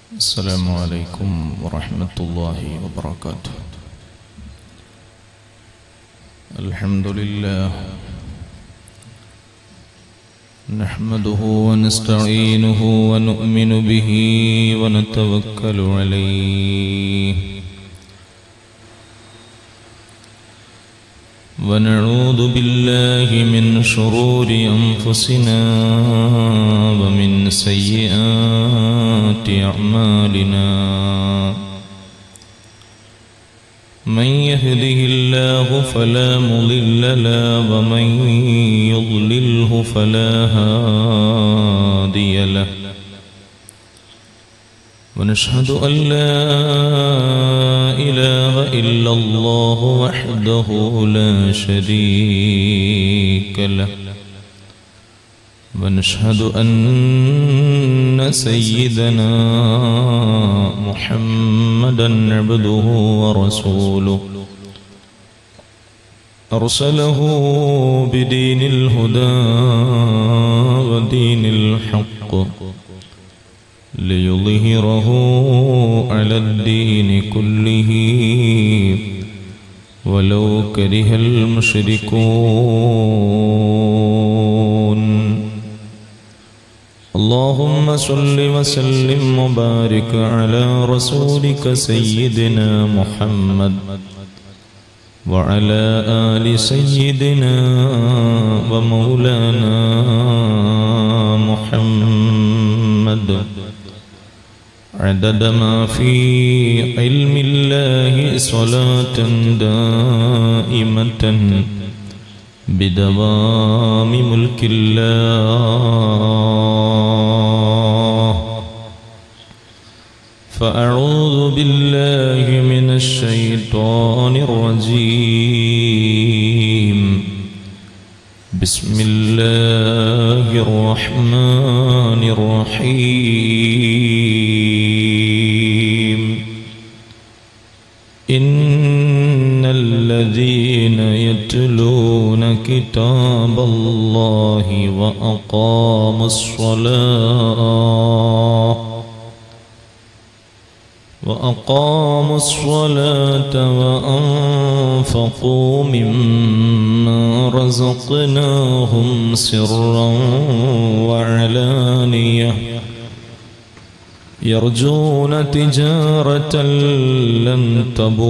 السلام عليكم ورحمة الله وبركاته الحمد لله نحمده ونستعينه ونؤمن به ونتوكل عليه ونعوذ بالله من شرور أنفسنا ومن سيئات أعمالنا من يهده الله فلا مضل له ومن يضلله فلا هادي له ونشهد أن لا إله إلا الله وحده لا شريك له ونشهد أن سيدنا محمدا عبده ورسوله أرسله بدين الهدى ودين الحق ليظهره على الدين كله ولو كره المشركون اللهم صل وسلم وبارك على رسولك سيدنا محمد وعلى آل سيدنا ومولانا محمد عدد ما في علم الله صلاة دائمة بدوام ملك الله فأعوذ بالله من الشيطان الرجيم بسم الله الرحمن الرحيم إن الذين يتلون كتاب الله وأقاموا الصلاة وأقاموا الصلاة وأنفقوا مما رزقناهم سرا وعلانية يرجون تجارة لن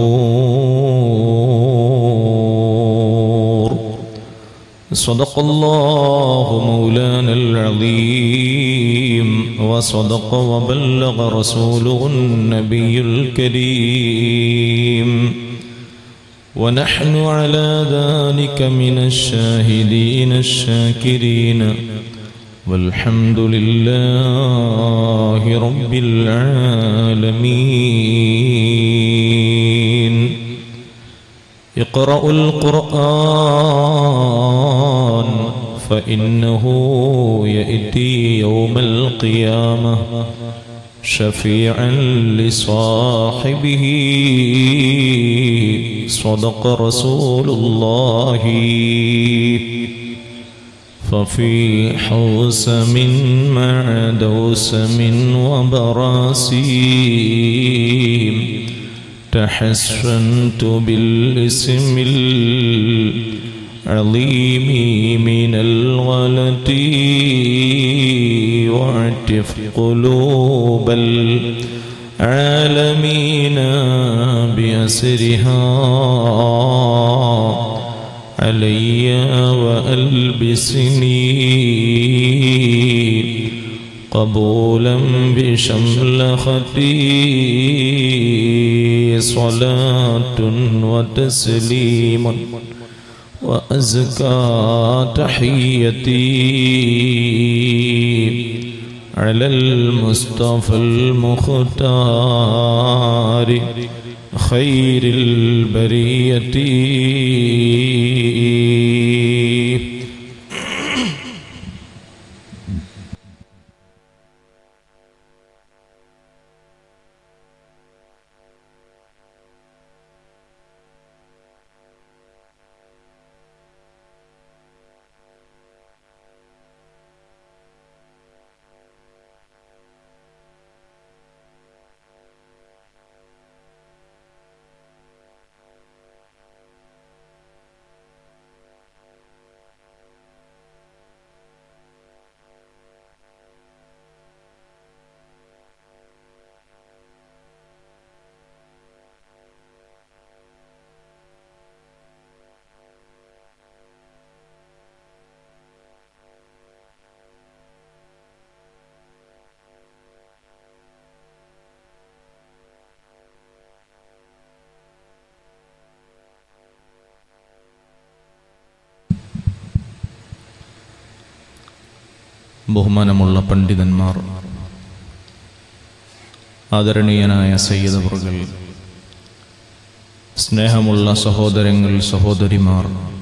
تبور صدق الله مولانا العظيم وصدق وبلغ رسوله النبي الكريم ونحن على ذلك من الشاهدين الشاكرين والحمد لله رب العالمين اقرأوا القرآن فإنه يأتي يوم القيامة شفيعا لصاحبه صدق رسول الله ففي حوسم مع دوسم وبراسيم تحسنت بالاسم العظيم من الغلط واعتف قلوب العالمين بأسرها علي وألبسني قبولا بشملختي صلاة وتسليم وأزكى تحيتي على المصطفى المختار خير البرية ബഹുമാനമുള്ള പണ്ഡിതന്മാർ ആദരണീയനായ സയ്യിദവറുകൾ സ്നേഹമുള്ള സഹോദരങ്ങൾ സഹോദരിമാർ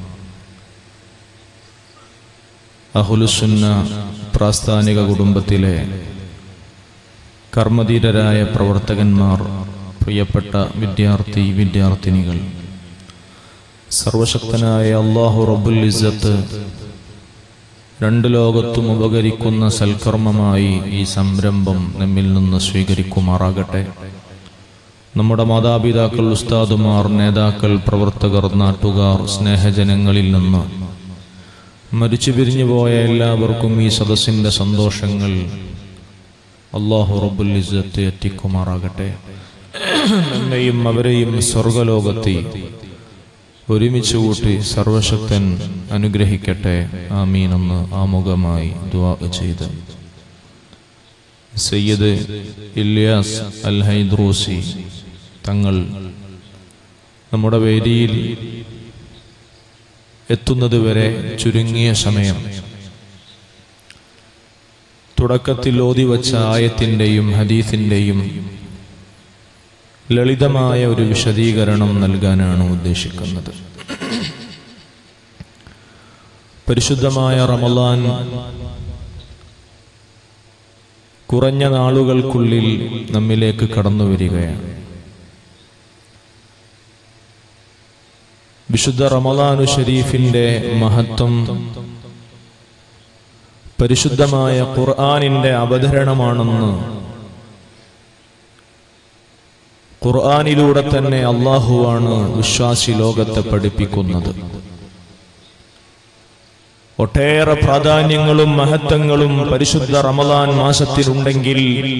അഹുലുസുന്ന പ്രാസ്ഥാനിക കുടുംബത്തിലെ കർമ്മധീരരായ പ്രവർത്തകന്മാർ പ്രിയപ്പെട്ട വിദ്യാർത്ഥി വിദ്യാർത്ഥിനികൾ സർവശക്തനായ അള്ളാഹു റബ്ബുൽ ഇസ്സത്ത് രണ്ട് ലോകത്തും ഉപകരിക്കുന്ന സൽക്കർമ്മമായി ഈ സംരംഭം നമ്മിൽ നിന്ന് സ്വീകരിക്കുമാറാകട്ടെ നമ്മുടെ മാതാപിതാക്കൾ ഉസ്താദുമാർ നേതാക്കൾ പ്രവർത്തകർ നാട്ടുകാർ സ്നേഹജനങ്ങളിൽ നിന്ന് മരിച്ചു പിരിഞ്ഞു പോയ എല്ലാവർക്കും ഈ സദസ്സിന്റെ സന്തോഷങ്ങൾ അള്ളാഹു റബ്ബുൽ ഇസ്സത്ത് എത്തിക്കുമാറാകട്ടെ നമ്മയും അവരെയും സ്വർഗലോകത്തി ഒരുമിച്ച് കൂട്ടി സർവശക്തൻ അനുഗ്രഹിക്കട്ടെ ആമീനെന്ന് ആമുഖമായി ദുവാ ചെയ്ത് സയ്യിദ് ഇല്യാസ് അൽ ഹൈദ്രൂസി തങ്ങൾ നമ്മുടെ വേദിയിൽ എത്തുന്നതുവരെ ചുരുങ്ങിയ സമയം തുടക്കത്തിൽ ഓതിവച്ച ആയത്തിൻ്റെയും ഹദീസിൻ്റെയും ലളിതമായ ഒരു വിശദീകരണം നൽകാനാണ് ഉദ്ദേശിക്കുന്നത് പരിശുദ്ധമായ റമലാൻ കുറഞ്ഞ നാളുകൾക്കുള്ളിൽ നമ്മിലേക്ക് കടന്നു വരികയാണ് വിശുദ്ധ റമലാനു ഷരീഫിന്റെ മഹത്വം പരിശുദ്ധമായ ഖുർആാനിന്റെ അവതരണമാണെന്ന് ഖുർആാനിലൂടെ തന്നെ അള്ളാഹുവാണ് വിശ്വാസി ലോകത്തെ പഠിപ്പിക്കുന്നത് ഒട്ടേറെ പ്രാധാന്യങ്ങളും മഹത്വങ്ങളും പരിശുദ്ധ റമദാൻ മാസത്തിലുണ്ടെങ്കിൽ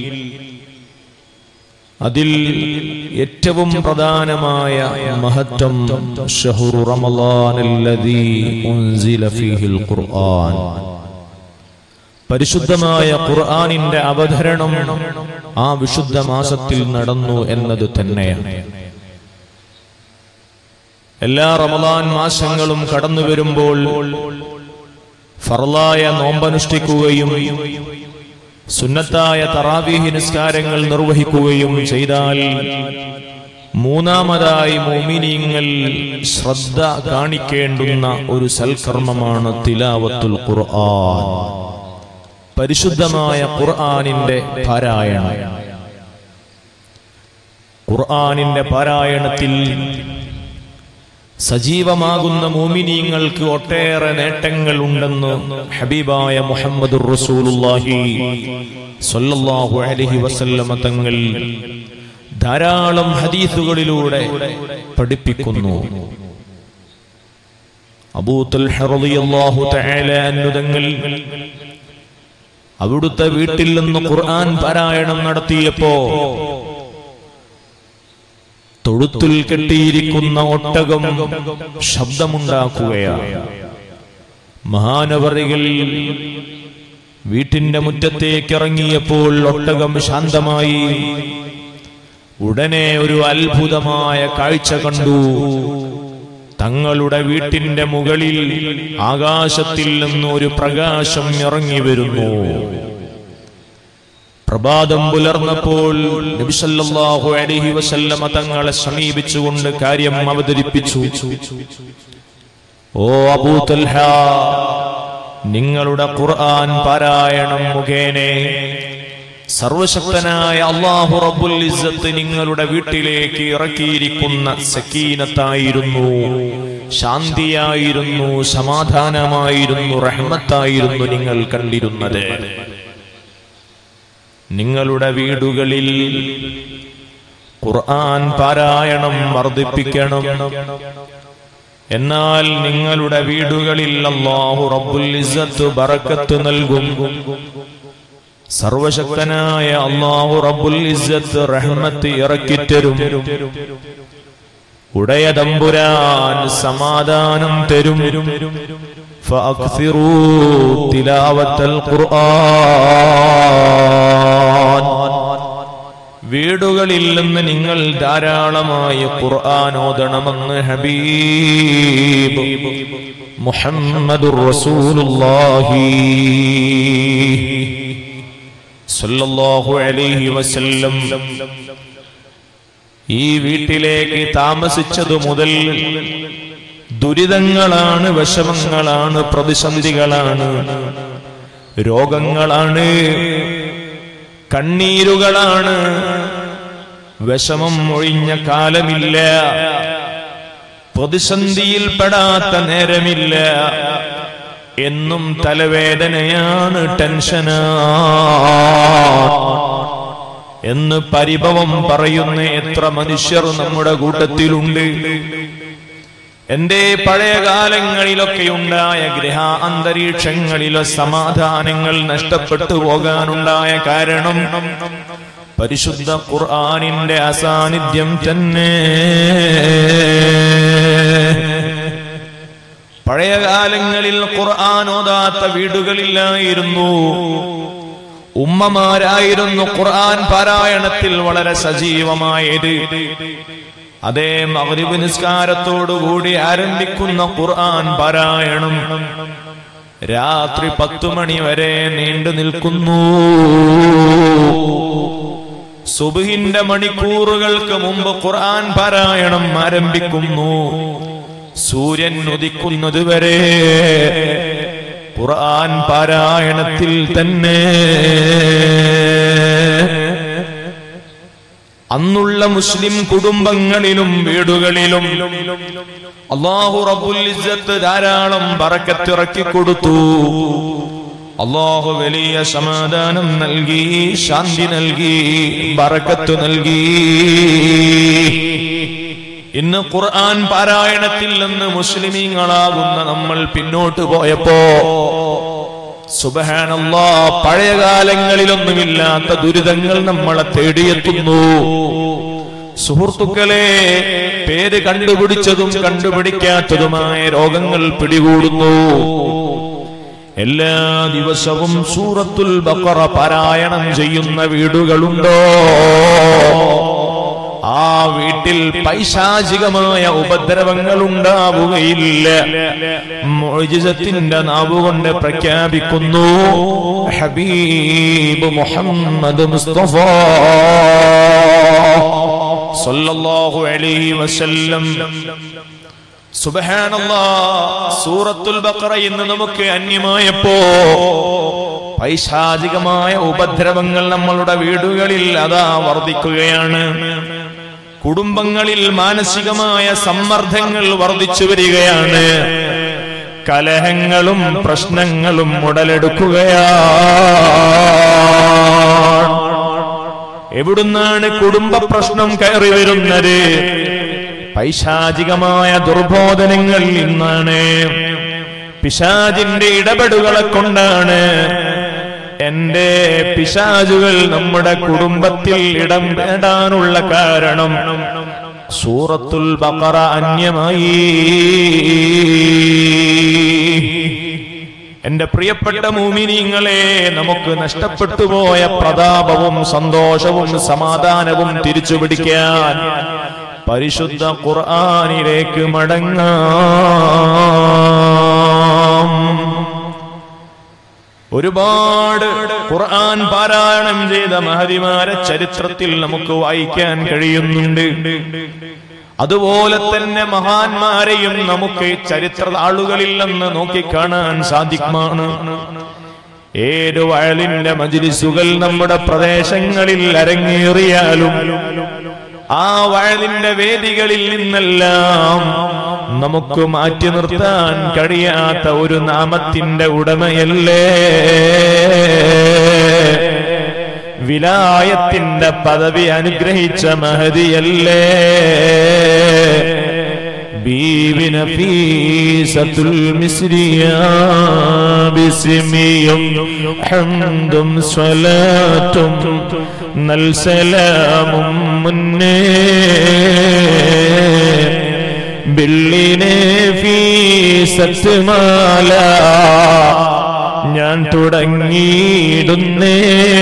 അതിൽ ഏറ്റവും പ്രധാനമായ മഹത്വം ഷഹുറു റമളാനല്ലദീ ഉൻസില ഫീഹിൽ ഖുർആൻ പരിശുദ്ധമായ ഖുർആനിന്റെ അവതരണം ആ വിശുദ്ധ മാസത്തിൽ നടന്നു എന്നത് തന്നെയാണ് എല്ലാ റമദാൻ മാസങ്ങളും കടന്നു വരുമ്പോൾ ഫർലായ നോമ്പനുഷ്ഠിക്കുകയും സുന്നത്തായ തറാവീഹി നിസ്കാരങ്ങൾ നിർവഹിക്കുകയും ചെയ്താൽ മൂന്നാമതായി മോമിനിയങ്ങൾ ശ്രദ്ധ കാണിക്കേണ്ടുന്ന ഒരു സൽക്കർമ്മമാണ് തിലാവത്തുൽ ഖുർആൻ പരിശുദ്ധമായ ഖുർആനിന്റെ പാരായണം ഖുർആനിന്റെ പാരായണത്തിൽ സജീവമാകുന്ന മോമിനിയങ്ങൾക്ക് ഒട്ടേറെ നേട്ടങ്ങൾ ഉണ്ടെന്ന് ഹബീബായ മുഹമ്മദ് റസൂലുള്ളാഹി സ്വല്ലല്ലാഹു അലൈഹി വസല്ലമ തങ്ങൾ ധാരാളം ഹദീസുകളിലൂടെ പഠിപ്പിക്കുന്നു അബൂ തൽഹ റളിയല്ലാഹു തആല അൻഹു തങ്ങൾ അവിടുത്തെ വീട്ടിൽ നിന്ന് ഖുർആൻ പാരായണം നടത്തിയപ്പോ തൊഴുത്തിൽ കെട്ടിയിരിക്കുന്ന ഒട്ടകം ശബ്ദമുണ്ടാക്കുകയാണ് മഹാനവറികൾ വീട്ടിന്റെ മുറ്റത്തേക്ക് ഇറങ്ങിയപ്പോൾ ഒട്ടകം ശാന്തമായി ഉടനെ ഒരു അത്ഭുതമായ കാഴ്ച കണ്ടു തങ്ങളുടെ വീട്ടിന്റെ മുകളിൽ ആകാശത്തിൽ നിന്ന് ഒരു പ്രകാശം ഇറങ്ങി വരുന്നു പ്രഭാതം പുലർന്നപ്പോൾ നബിസല്ലാഹു അലൈഹി വസല്ലമ തങ്ങളെ സമീപിച്ചുകൊണ്ട് കാര്യം അവതരിപ്പിച്ചു ഓ അബൂ തൽഹ നിങ്ങളുടെ ഖുർആൻ പാരായണം മുഖേനെ സർവശക്തനായ അള്ളാഹു റബ്ബുൽ ഇസ്സത്ത് നിങ്ങളുടെ വീട്ടിലേക്ക് ഇറക്കിയിരിക്കുന്ന സക്കീനത്തായിരുന്നു ശാന്തിയായിരുന്നു സമാധാനമായിരുന്നു റഹ്മത്തായിരുന്നു നിങ്ങൾ കണ്ടിരുന്നത് നിങ്ങളുടെ വീടുകളിൽ ഖുർആൻ പാരായണം വർദ്ധിപ്പിക്കണം എന്നാൽ നിങ്ങളുടെ വീടുകളിൽ അല്ലാഹു റബ്ബുൽ ഇസ്സത്ത് ബറക്കത്ത് നൽകും സർവശക്തനായ അല്ലാഹു റബ്ബുൽ ഇസ്സത്ത് റഹ്മത്ത് ഇറക്കിത്തരും ഉടയ തമ്പുരാൻ സമാധാനം തരും فأكثروا تلاوة القرآن വീടുകളിൽ നിന്ന് നിങ്ങൾ ധാരാളമായി ഖുർആൻ ഓതണമെന്ന് ഹബീബ് മുഹമ്മദുർ റസൂലുള്ളാഹി സല്ലല്ലാഹു അലൈഹി വസല്ലം ഈ വീട്ടിലേക്ക് താമസിച്ചതു മുതൽ ദുരിതങ്ങളാണ് വിഷമങ്ങളാണ് പ്രതിസന്ധികളാണ് രോഗങ്ങളാണ് കണ്ണീരുകളാണ് വിഷമം ഒഴിഞ്ഞ കാലമില്ല പ്രതിസന്ധിയിൽപ്പെടാത്ത നേരമില്ല എന്നും തലവേദനയാണ് ടെൻഷനാ എന്ന് പരിഭവം പറയുന്ന എത്ര മനുഷ്യർ നമ്മുടെ കൂട്ടത്തിലുണ്ട് എന്റെ പഴയ കാലങ്ങളിലൊക്കെ ഉണ്ടായ ഗ്രഹ അന്തരീക്ഷങ്ങളിലെ സമാധാനങ്ങൾ നഷ്ടപ്പെട്ടു പോകാനുണ്ടായ കാരണം പരിശുദ്ധ ഖുർആനിന്റെ അസാന്നിധ്യം തന്നെ പഴയ കാലങ്ങളിൽ ഖുർആൻ ഓതാത്ത വീടുകളില്ലായിരുന്നു ഉമ്മമാരായിരുന്നു ഖുർആൻ പാരായണത്തിൽ വളരെ സജീവമായത് അതേ മഗ്രിബ് നിസ്കാരത്തോടുകൂടി ആരംഭിക്കുന്ന ഖുർആൻ പാരായണം രാത്രി പത്തു മണി വരെ നീണ്ടു നിൽക്കുന്നു സുബഹിന്റെ മണിക്കൂറുകൾക്ക് മുമ്പ് ഖുർആൻ പാരായണം ആരംഭിക്കുന്നു സൂര്യൻ ഉദിക്കുന്നത് വരെ ഖുർആൻ പാരായണത്തിൽ തന്നെ അന്നുള്ള മുസ്ലിം കുടുംബങ്ങളിലും വീടുകളിലും അള്ളാഹു റബ്ബുൽ ഇസ്സത്ത് ധാരാളം ബറക്കത്തിറക്കി കൊടുത്തു അള്ളാഹു വലിയ സമാധാനം നൽകി ശാന്തി നൽകി ബറക്കത്ത് നൽകി ഇന്ന് ഖുർആൻ പാരായണത്തിൽ നിന്ന് മുസ്ലിമീങ്ങളാകുന്ന നമ്മൾ പിന്നോട്ട് പോയപ്പോ സുബഹാനല്ലാ പഴയ കാലങ്ങളിലൊന്നുമില്ലാത്ത ദുരിതങ്ങൾ നമ്മളെ തേടിയെത്തുന്നു സുഹൃത്തുക്കളെ പേര് കണ്ടുപിടിച്ചതും കണ്ടുപിടിക്കാത്തതുമായ രോഗങ്ങൾ പിടികൂടുന്നു എല്ലാ ദിവസവും സൂറത്തുൽ ബക്കറ പാരായണം ചെയ്യുന്ന വീടുകളുണ്ടോ ആ വീട്ടിൽ പൈശാചികമായ ഉപദ്രവങ്ങൾ ഉണ്ടാവുകയില്ല മോജിസത്തിന്റെ നാവുകൊണ്ട് പ്രഖ്യാപിക്കുന്നു ഹബീബ് മുഹമ്മദ് മുസ്തഫ സല്ലല്ലാഹു അലൈഹി വസല്ലം സുബഹാനല്ലാ സൂറത്തുൽ ബഖറ ഇന്ന് നമുക്ക് അന്യമായപ്പോ പൈശാചികമായ ഉപദ്രവങ്ങൾ നമ്മളുടെ വീടുകളിൽ അതാ വർദ്ധിക്കുകയാണ് കുടുംബങ്ങളിൽ മാനസികമായ സമ്മർദ്ദങ്ങൾ വർദ്ധിച്ചു വരികയാണ് കലഹങ്ങളും പ്രശ്നങ്ങളും ഉടലെടുക്കുകയാണ് എവിടുന്നാണ് കുടുംബ പ്രശ്നം കയറി വരുന്നത് പൈശാചികമായ ദുർബോധനങ്ങൾ നിന്നാണ് പിശാചിന്റെ ഇടപെടുകളെ കൊണ്ടാണ് എന്റെ പിശാചുകൾ നമ്മുടെ കുടുംബത്തിൽ ഇടം നേടാനുള്ള കാരണം സൂറത്തുൽ ബഖറ അന്യമായി എന്റെ പ്രിയപ്പെട്ട മൂമിനീങ്ങളെ നമുക്ക് നഷ്ടപ്പെട്ടു പോയ പ്രതാപവും സന്തോഷവും സമാധാനവും തിരിച്ചു പിടിക്കാൻ പരിശുദ്ധ ഖുർആനിലേക്ക് മടങ്ങാം ഒരുപാട് ഖുർആൻ പാരായണം ചെയ്ത മഹതിമാരെ ചരിത്രത്തിൽ നമുക്ക് വായിക്കാൻ കഴിയുന്നുണ്ട് അതുപോലെ തന്നെ മഹാന്മാരെയും നമുക്ക് ചരിത്ര ആളുകളിൽ നിന്ന് നോക്കിക്കാണാൻ സാധിക്കുമാണ് ഏത് വയലിന്റെ മജിലിസുകൾ നമ്മുടെ പ്രദേശങ്ങളിൽ അരങ്ങേറിയാലും ആ വയലിന്റെ വേദികളിൽ നിന്നെല്ലാം നമുക്ക് മാറ്റി നിർത്താൻ കഴിയാത്ത ഒരു നാമത്തിന്റെ ഉടമയല്ലേ വിലായത്തിന്റെ പദവി അനുഗ്രഹിച്ച മഹതിയല്ലേ ബീവി നഫീസത്തുൽ മിസ്രിയ ബിസ്മിയും ഹംദും സ്വലാത്തും നൽ സലാമും മുന്നേ ബില്ലിനെ ഫീസത്തുമാല ഞാൻ തുടങ്ങിയിടുന്നേ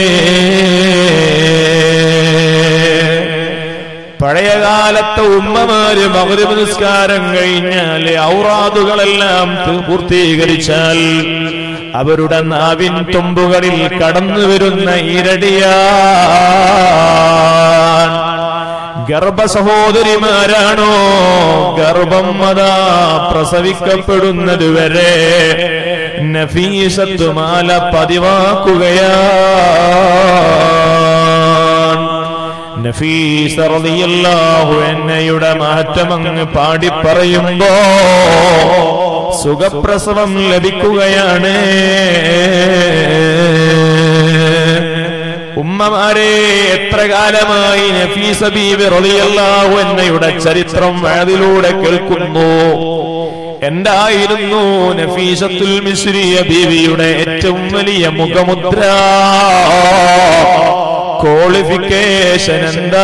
പഴയകാലത്തെ ഉമ്മമാര് മകരവ് നിസ്കാരം കഴിഞ്ഞാൽ ഔറാദുകളെല്ലാം തി- പൂർത്തീകരിച്ചാൽ അവരുടെ നാവിൻ തുമ്പുകളിൽ കടന്നു വരുന്ന ഇരടിയാ ഗർഭ സഹോദരിമാരാണോ ഗർഭം അതാ പ്രസവിക്കപ്പെടുന്നത് വരെ നഫീസത്തുമാല പതിവാക്കുകയാണ് നഫീസ റളിയല്ലാഹു എന്നയുടെ മാറ്റമങ്ങ് പാടി പറയുമ്പോ സുഖപ്രസവം ലഭിക്കുകയാണ് ഉമ്മമാരെ എത്ര കാലമായി നഫീസ ബീവി റളിയല്ലാഹു എന്നയുടെ ചരിത്രം വാതിലൂടെ കേൾക്കുന്നു എന്തായിരുന്നു നഫീസത്തുൽ മിസ്രിയ ബീവിയുടെ ഏറ്റവും വലിയ മുഖമുദ്ര ക്വാളിഫിക്കേഷൻ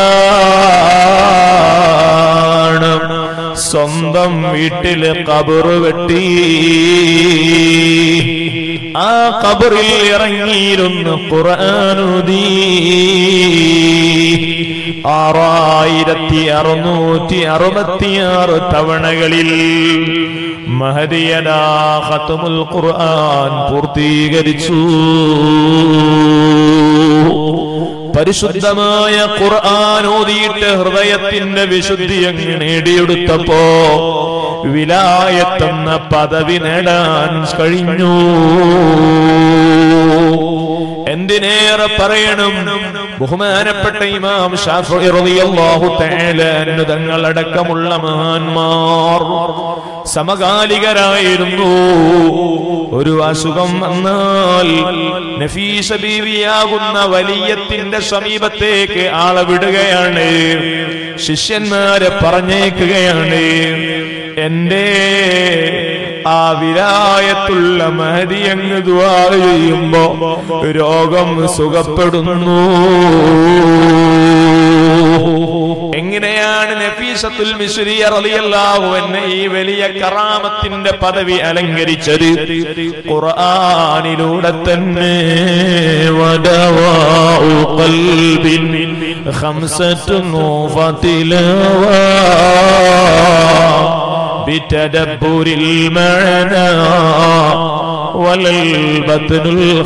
എന്താണ് സ്വന്തം വീട്ടില് കബറ് വെട്ടി ആ കബറിൽ ഇറങ്ങിയിരുന്നു ഖുർആാനുദീ ആറായിരത്തി അറുന്നൂറ്റി അറുപത്തിയാറ് തവണകളിൽ മഹദിയനാ ഖത്മുൽ ഖുർആൻ പൂർത്തീകരിച്ചു പരിശുദ്ധമായ ഖുർആൻ ഓതിയിട്ട് ഹൃദയത്തിന്റെ വിശുദ്ധി അങ്ങ് നേടിയെടുത്തപ്പോ വിലായത്തെന്ന പദവി നേടാൻ കഴിഞ്ഞു എന്തിനേറെ പറയണം ബഹുമാനപ്പെട്ട ഇമാം ഷാഫി റളിയല്ലാഹു തആല അൻഹു തങ്ങളടക്കമുള്ള മഹാന്മാർ സമകാലികരായിരുന്നു ഒരു അസുഖം വന്നാൽ നഫീസ ബീവിയാകുന്ന വലിയത്തിന്റെ സമീപത്തേക്ക് ആളെ വിടുകയാണ് ശിഷ്യന്മാരെ പറഞ്ഞേക്കുകയാണ് എന്റെ ആ വിലായത്തുള്ള മഹതി അങ്ങ് ദുആ ചെയ്യുമ്പോ രോഗം സുഖപ്പെടുന്നു എങ്ങനെയാണ് നഫീസത്തുൽ മിസ്രിയ റളിയല്ലാഹു അൻഹ ഈ വലിയ കറാമത്തിന്റെ പദവി അലങ്കരിച്ചത് ഖുർആനിലൂടെ തന്നെ വദവാഉ ഖൽബിൻ ഖംസത്തുൻ ഫതിലവാ بتدبر المعنى ولا البطن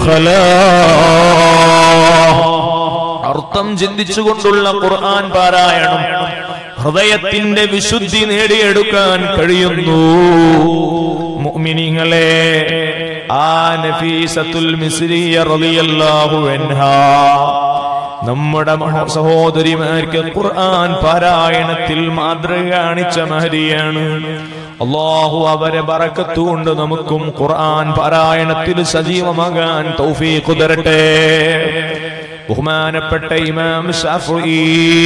الخلاء അർത്ഥം ചിന്തിച്ചുകൊണ്ടുള്ള ഖുർആൻ പാരായണം ഹൃദയത്തിന്റെ വിശുദ്ധി നേടിയെടുക്കാൻ കഴിയുന്നു മുഅ്മിനീങ്ങളെ ആ നഫീസത്തുൽ മിസ്രിയ റളിയല്ലാഹു അൻഹാ നമ്മുടെ മഹ- സഹോദരിമാർക്ക് ഖുർആൻ പാരായണത്തിൽ മാതൃക കാണിച്ച മഹരിയാണ് അള്ളാഹു അവരെ ബറക്കത്തുകൊണ്ട് നമുക്കും ഖുർആൻ പാരായണത്തിൽ സജീവമാകാൻ തൗഫീഖ് തരട്ടെ ബഹുമാനപ്പെട്ട ഇമാം ഷാഫി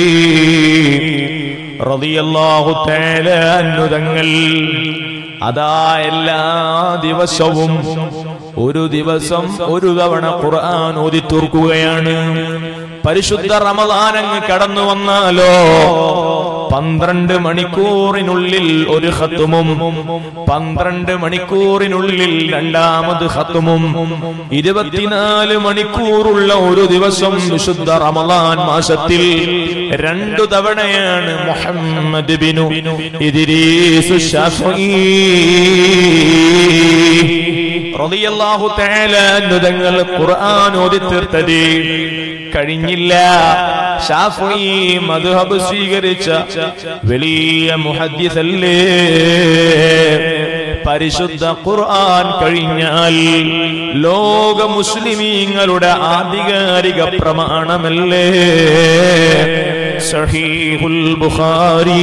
റളിയല്ലാഹു തആല അൻഹു തങ്ങൾ അതാ എല്ലാ ദിവസവും ഒരു ദിവസം ഒരു തവണ ഖുർആൻ ഓതി തീർക്കുകയാണ് പരിശുദ്ധ റമദാനങ്ങ് കടന്നു വന്നാലോ പന്ത്രണ്ട് മണിക്കൂറിനുള്ളിൽ ഒരു ഹത്തുമും പന്ത്രണ്ട് മണിക്കൂറിനുള്ളിൽ രണ്ടാമത് ഹത്തുമും ഇരുപത്തിനാല് മണിക്കൂറുള്ള ഒരു ദിവസം വിശുദ്ധ റമദാൻ മാസത്തിൽ രണ്ടു തവണയാണ് മുഹമ്മദ് ബിനു ഇദ്രീസു ശാഫഈ റളിയല്ലാഹു തആല അൻഹു തങ്ങൾ ഖുർആൻ ഓതി തീർത്തത് കഴിഞ്ഞില്ല ഷാഫി മദ്ഹബ് സ്വീകരിച്ച വലിയ മുഹദ്ദിസല്ലേ പരിശുദ്ധ ഖുർആൻ കഴിഞ്ഞാൽ ലോക മുസ്ലിമീങ്ങളുടെ ആധികാരിക പ്രമാണമല്ലേ സഹീഹുൽ ബുഖാരി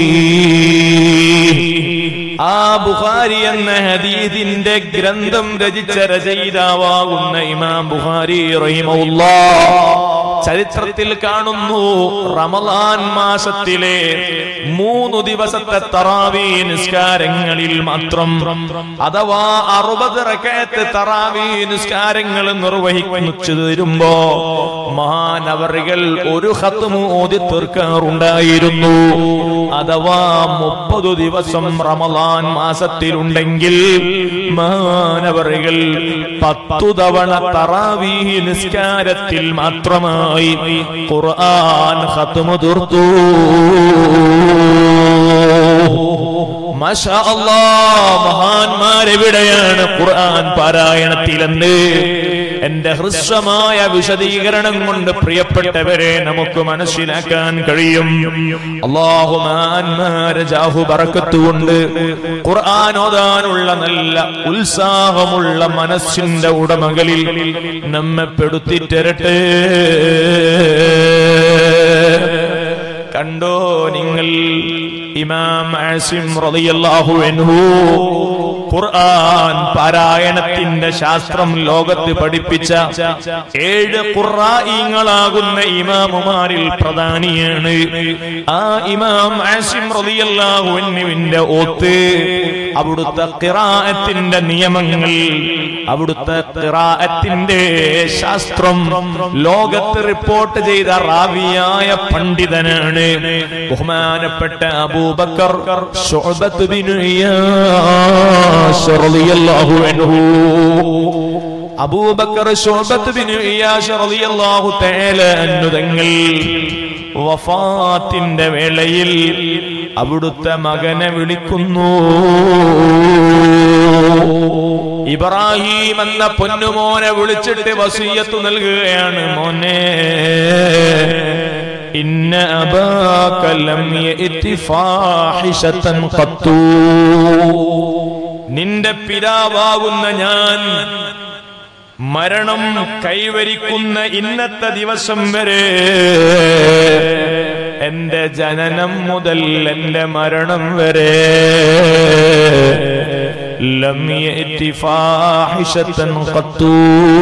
ആ ബുഖാരി എന്ന ഹദീദിന്റെ ഗ്രന്ഥം രചിച്ച രചയിതാവാകുന്ന ഇമാം ബുഖാരി റഹിമഉല്ലാ ചരിത്രത്തിൽ കാണുന്നു റമദാൻ മാസത്തിലെ മൂന്ന് ദിവസത്തെ തറാവി നിസ്കാരങ്ങളിൽ മാത്രം അഥവാ അറുപത് റക്കയത്ത് തറാവി നിസ്കാരങ്ങൾ നിർവഹിച്ചു തരുമ്പോ മഹാനവറികൾ ഒരു ഹത്തുമു ഓതി തീർക്കാറുണ്ടായിരുന്നു അഥവാ മുപ്പത് ദിവസം റമദാൻ മാസത്തിലുണ്ടെങ്കിൽ മാനവറികൾ പത്തു തവണ തറാവീ നിസ്കാരത്തിൽ മാത്രമായി ഖുർആൻ ഖത്മു തീർത്തു മാഷാ അല്ലാ, മഹാന്മാരെവിടെയാണ് ഖുർആൻ പാരായണത്തിലെന്ന് എന്റെ ഹ്രസ്വമായ വിശദീകരണം കൊണ്ട് പ്രിയപ്പെട്ടവരെ നമുക്ക് മനസ്സിലാക്കാൻ കഴിയും അള്ളാഹു മഹാന്മാരെ ജാഹു ബറക്കത്തുകൊണ്ട് ഖുർആൻ ഓതാനുള്ള നല്ല ഉത്സാഹമുള്ള മനസ്സിന്റെ ഉടമകളിൽ നമ്മെ പെടുത്തിത്തരട്ടെ കണ്ടോ നിങ്ങൾ ഇമാം ആസിം റളിയല്ലാഹു അൻഹു ഖുർആൻ പാരായണത്തിന്റെ ശാസ്ത്രം ലോകത്ത് പഠിപ്പിച്ച ഏഴ് ഖുർആങ്ങളാകുന്ന ഇമാമുമാരിൽ പ്രധാനിയാണ് ആ ഇമാം ആസിം റളിയല്ലാഹു അൻഹുവിന്റെ ഓത്ത് അവിടുത്തെ ഖിറാഅത്തിന്റെ നിയമങ്ങൾ അവിടുത്തെ ഖിറാഅത്തിന്റെ ശാസ്ത്രം ലോകത്ത് റിപ്പോർട്ട് ചെയ്ത റാവിയായ പണ്ഡിതനാണ് ബഹുമാനപ്പെട്ട അബൂബക്കർ ശുഅബത്ത് ബിൻ ഇയാസ് റളിയല്ലാഹു അൻഹു അബൂബക്കർ ശുഅബത്ത് ബിൻ ഇയാസ് റളിയല്ലാഹു തആല അൻഹു തങ്ങൾ വഫാത്തിന്റെ വേളയിൽ അവിടുത്തെ മകനെ വിളിക്കുന്നു ഇബ്രാഹിം എന്ന പൊന്നുമോനെ വിളിച്ചിട്ട് വസീയത്ത് നൽകുകയാണ് മോനെ ഇന്ന അബാക ലം യഅതി ഫാഹിശതൻ ഖത്തു നിന്റെ പിതാവാകുന്ന ഞാൻ മരണം കൈവരിക്കുന്ന ഇന്നത്തെ ദിവസം വരെ എന്റെ ജനനം മുതൽ എന്റെ മരണം വരെ ലം യഅതി ഫാഹിശതൻ ഖത്തു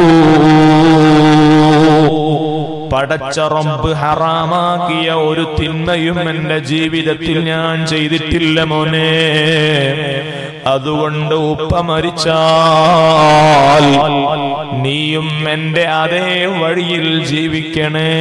പടച്ച റബ്ബ് ഹറാമാക്കിയ ഒരു തിന്മയും എന്റെ ജീവിതത്തിൽ ഞാൻ ചെയ്തിട്ടില്ല മോനെ അതുകൊണ്ട് ഉപ്പ മരിച്ചാൽ നീയും എന്റെ അതേ വഴിയിൽ ജീവിക്കണേ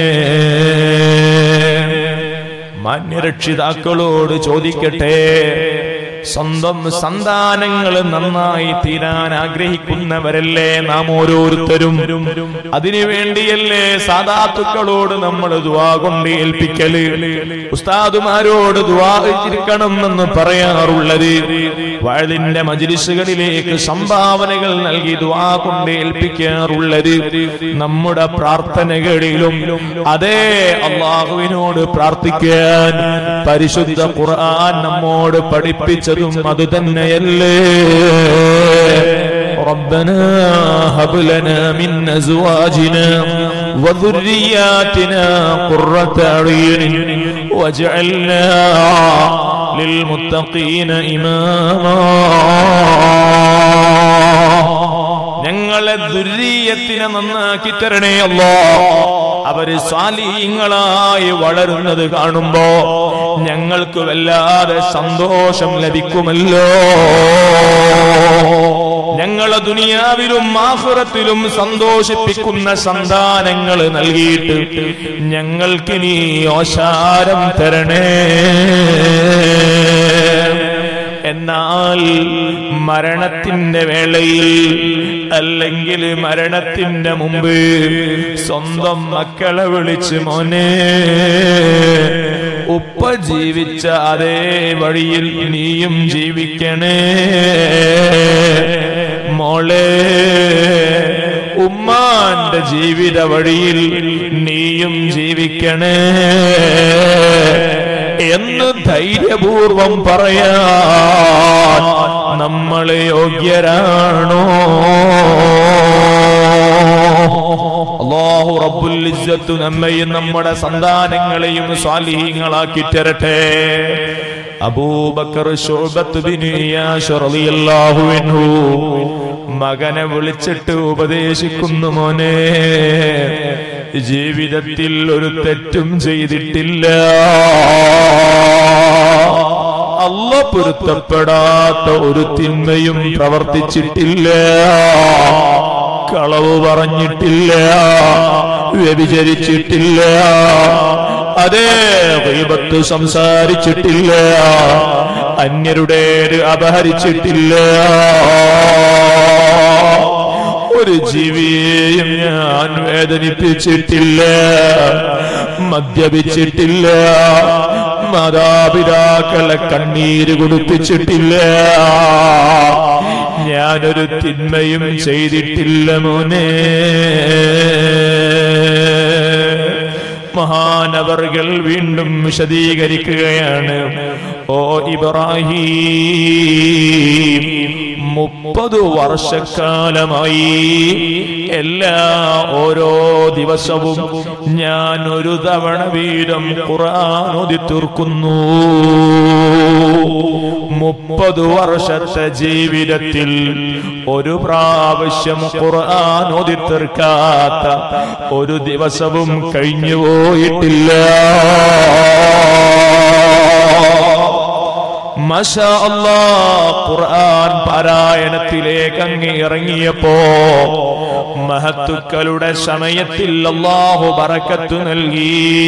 മാന്യരക്ഷിതാക്കളോട് ചോദിക്കട്ടെ സ്വന്തം സന്താനങ്ങൾ നന്നായി തീരാൻ ആഗ്രഹിക്കുന്നവരല്ലേ നാം ഓരോരുത്തരും അതിനുവേണ്ടിയല്ലേ സാധാത്തുക്കളോട് നമ്മൾ ദുവാ കൊണ്ട് ഏൽപ്പിക്കല് ഉസ്താദുമാരോട് ദുവാ ഇരിക്കണം എന്ന് പറയാറുള്ളത് വയലിന്റെ മജിലിസുകളിലേക്ക് സംഭാവനകൾ നൽകി ദുവാ കൊണ്ട് ഏൽപ്പിക്കാറുള്ളത് നമ്മുടെ പ്രാർത്ഥനകളിലും അതേ അള്ളാഹുവിനോട് പ്രാർത്ഥിക്കാൻ പരിശുദ്ധ ഖുർആൻ നമ്മോട് പഠിപ്പിച്ചതും അത് തന്നെയല്ലേ ربنا هب لنا من ازواجنا وذرياتنا قرة اعين واجعلنا للمتقين اماما ഞങ്ങളെ ദുരീയത്തിനെ നന്നാക്കി തരണേ അല്ലോ അവര് സ്വാലീങ്ങളായി വളരുന്നത് കാണുമ്പോ ഞങ്ങൾക്ക് വല്ലാതെ സന്തോഷം ലഭിക്കുമല്ലോ ഞങ്ങളെ ദുനിയാവിലും ആഹുറത്തിലും സന്തോഷിപ്പിക്കുന്ന സന്താനങ്ങൾ നൽകിയിട്ട് ഞങ്ങൾക്ക് നീ ഓശാരം തരണേ എന്നാൽ മരണത്തിന്റെ വേളയിൽ അല്ലെങ്കിൽ മരണത്തിന്റെ മുമ്പ് സ്വന്തം മക്കളെ വിളിച്ച് മോനെ ഉപ്പ ജീവിച്ച അതേ വഴിയിൽ നീയും ജീവിക്കണേ മോളെ ഉമ്മാന്റെ ജീവിത വഴിയിൽ നീയും ജീവിക്കണേ എന്ന് ധൈര്യപൂർവം പറയാൻ നമ്മൾ യോഗ്യരാണോ അള്ളാഹു റബ്ബുൽ ഇസ്സത്ത് നമ്മയും നമ്മുടെ സന്താനങ്ങളെയും സ്വാലിഹീങ്ങളാക്കി തരട്ടെ അബൂബക്കർ ശോഭത്ത് ബിൻ ഇയാസ് റളിയല്ലാഹു അൻഹു മകനെ വിളിച്ചിട്ട് ഉപദേശിക്കുന്നു മോനെ ജീവിതത്തിൽ ഒരു തെറ്റും ചെയ്തിട്ടില്ല അല്ല പൊരുത്തപ്പെടാത്ത ഒരു തിന്മയും പ്രവർത്തിച്ചിട്ടില്ല കളവ് പറഞ്ഞിട്ടില്ല വ്യഭിചരിച്ചിട്ടില്ല അതേ ദൈവത്ത് സംസാരിച്ചിട്ടില്ല അന്യരുടെ അപഹരിച്ചിട്ടില്ല ഒരു ജീവിയെയും ഞാൻ വേദനിപ്പിച്ചിട്ടില്ല മദ്യപിച്ചിട്ടില്ല മാതാപിതാക്കളെ കണ്ണീര് കുടിപ്പിച്ചിട്ടില്ല ഞാനൊരു തിന്മയും ചെയ്തിട്ടില്ല മോനെ മഹാനവർകൾ വീണ്ടും വിശദീകരിക്കുകയാണ് ഓ ഇബ്രാഹിം മുപ്പത് വർഷക്കാലമായി എല്ലാ ഓരോ ദിവസവും ഞാൻ ഒരു തവണ വീതം ഖുർആൻ ഓതി തീർക്കുന്നു മുപ്പത് വർഷത്തെ ജീവിതത്തിൽ ഒരു പ്രാവശ്യം ഖുർആൻ ഓതി തീർക്കാത്ത ഒരു ദിവസവും കഴിഞ്ഞു പോയിട്ടില്ല മഷാ അല്ലാ ഖുർആൻ പാരായണത്തിലേക്ക് അങ്ങ് ഇറങ്ങിയപ്പോ മഹത്തുക്കളുടെ സമയത്തിൽ അല്ലാഹു ബറക്കത്ത് നൽകി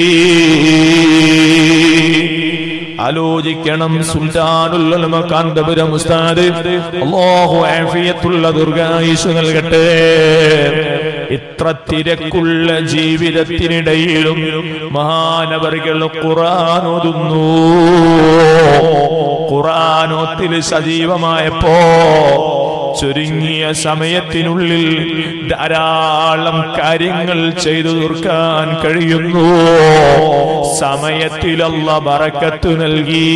ആലോചിക്കണം സുൽത്താനുൽ കാന്തപുരം ഉസ്താദ് അല്ലാഹു ആഫിയത്തുള്ള ദീർഘായുസ് നൽകട്ടെ ഇത്ര തിരക്കുള്ള ജീവിതത്തിനിടയിലും മഹാനവറുകൾ ഖുർആൻ ഓതുന്നു ഖുർആാനോത്തിൽ സജീവമായപ്പോ ചുരുങ്ങിയ സമയത്തിനുള്ളിൽ ധാരാളം കാര്യങ്ങൾ ചെയ്തു തീർക്കാൻ കഴിയുന്നു സമയത്തിലുള്ള ബറക്കത്ത് നൽകി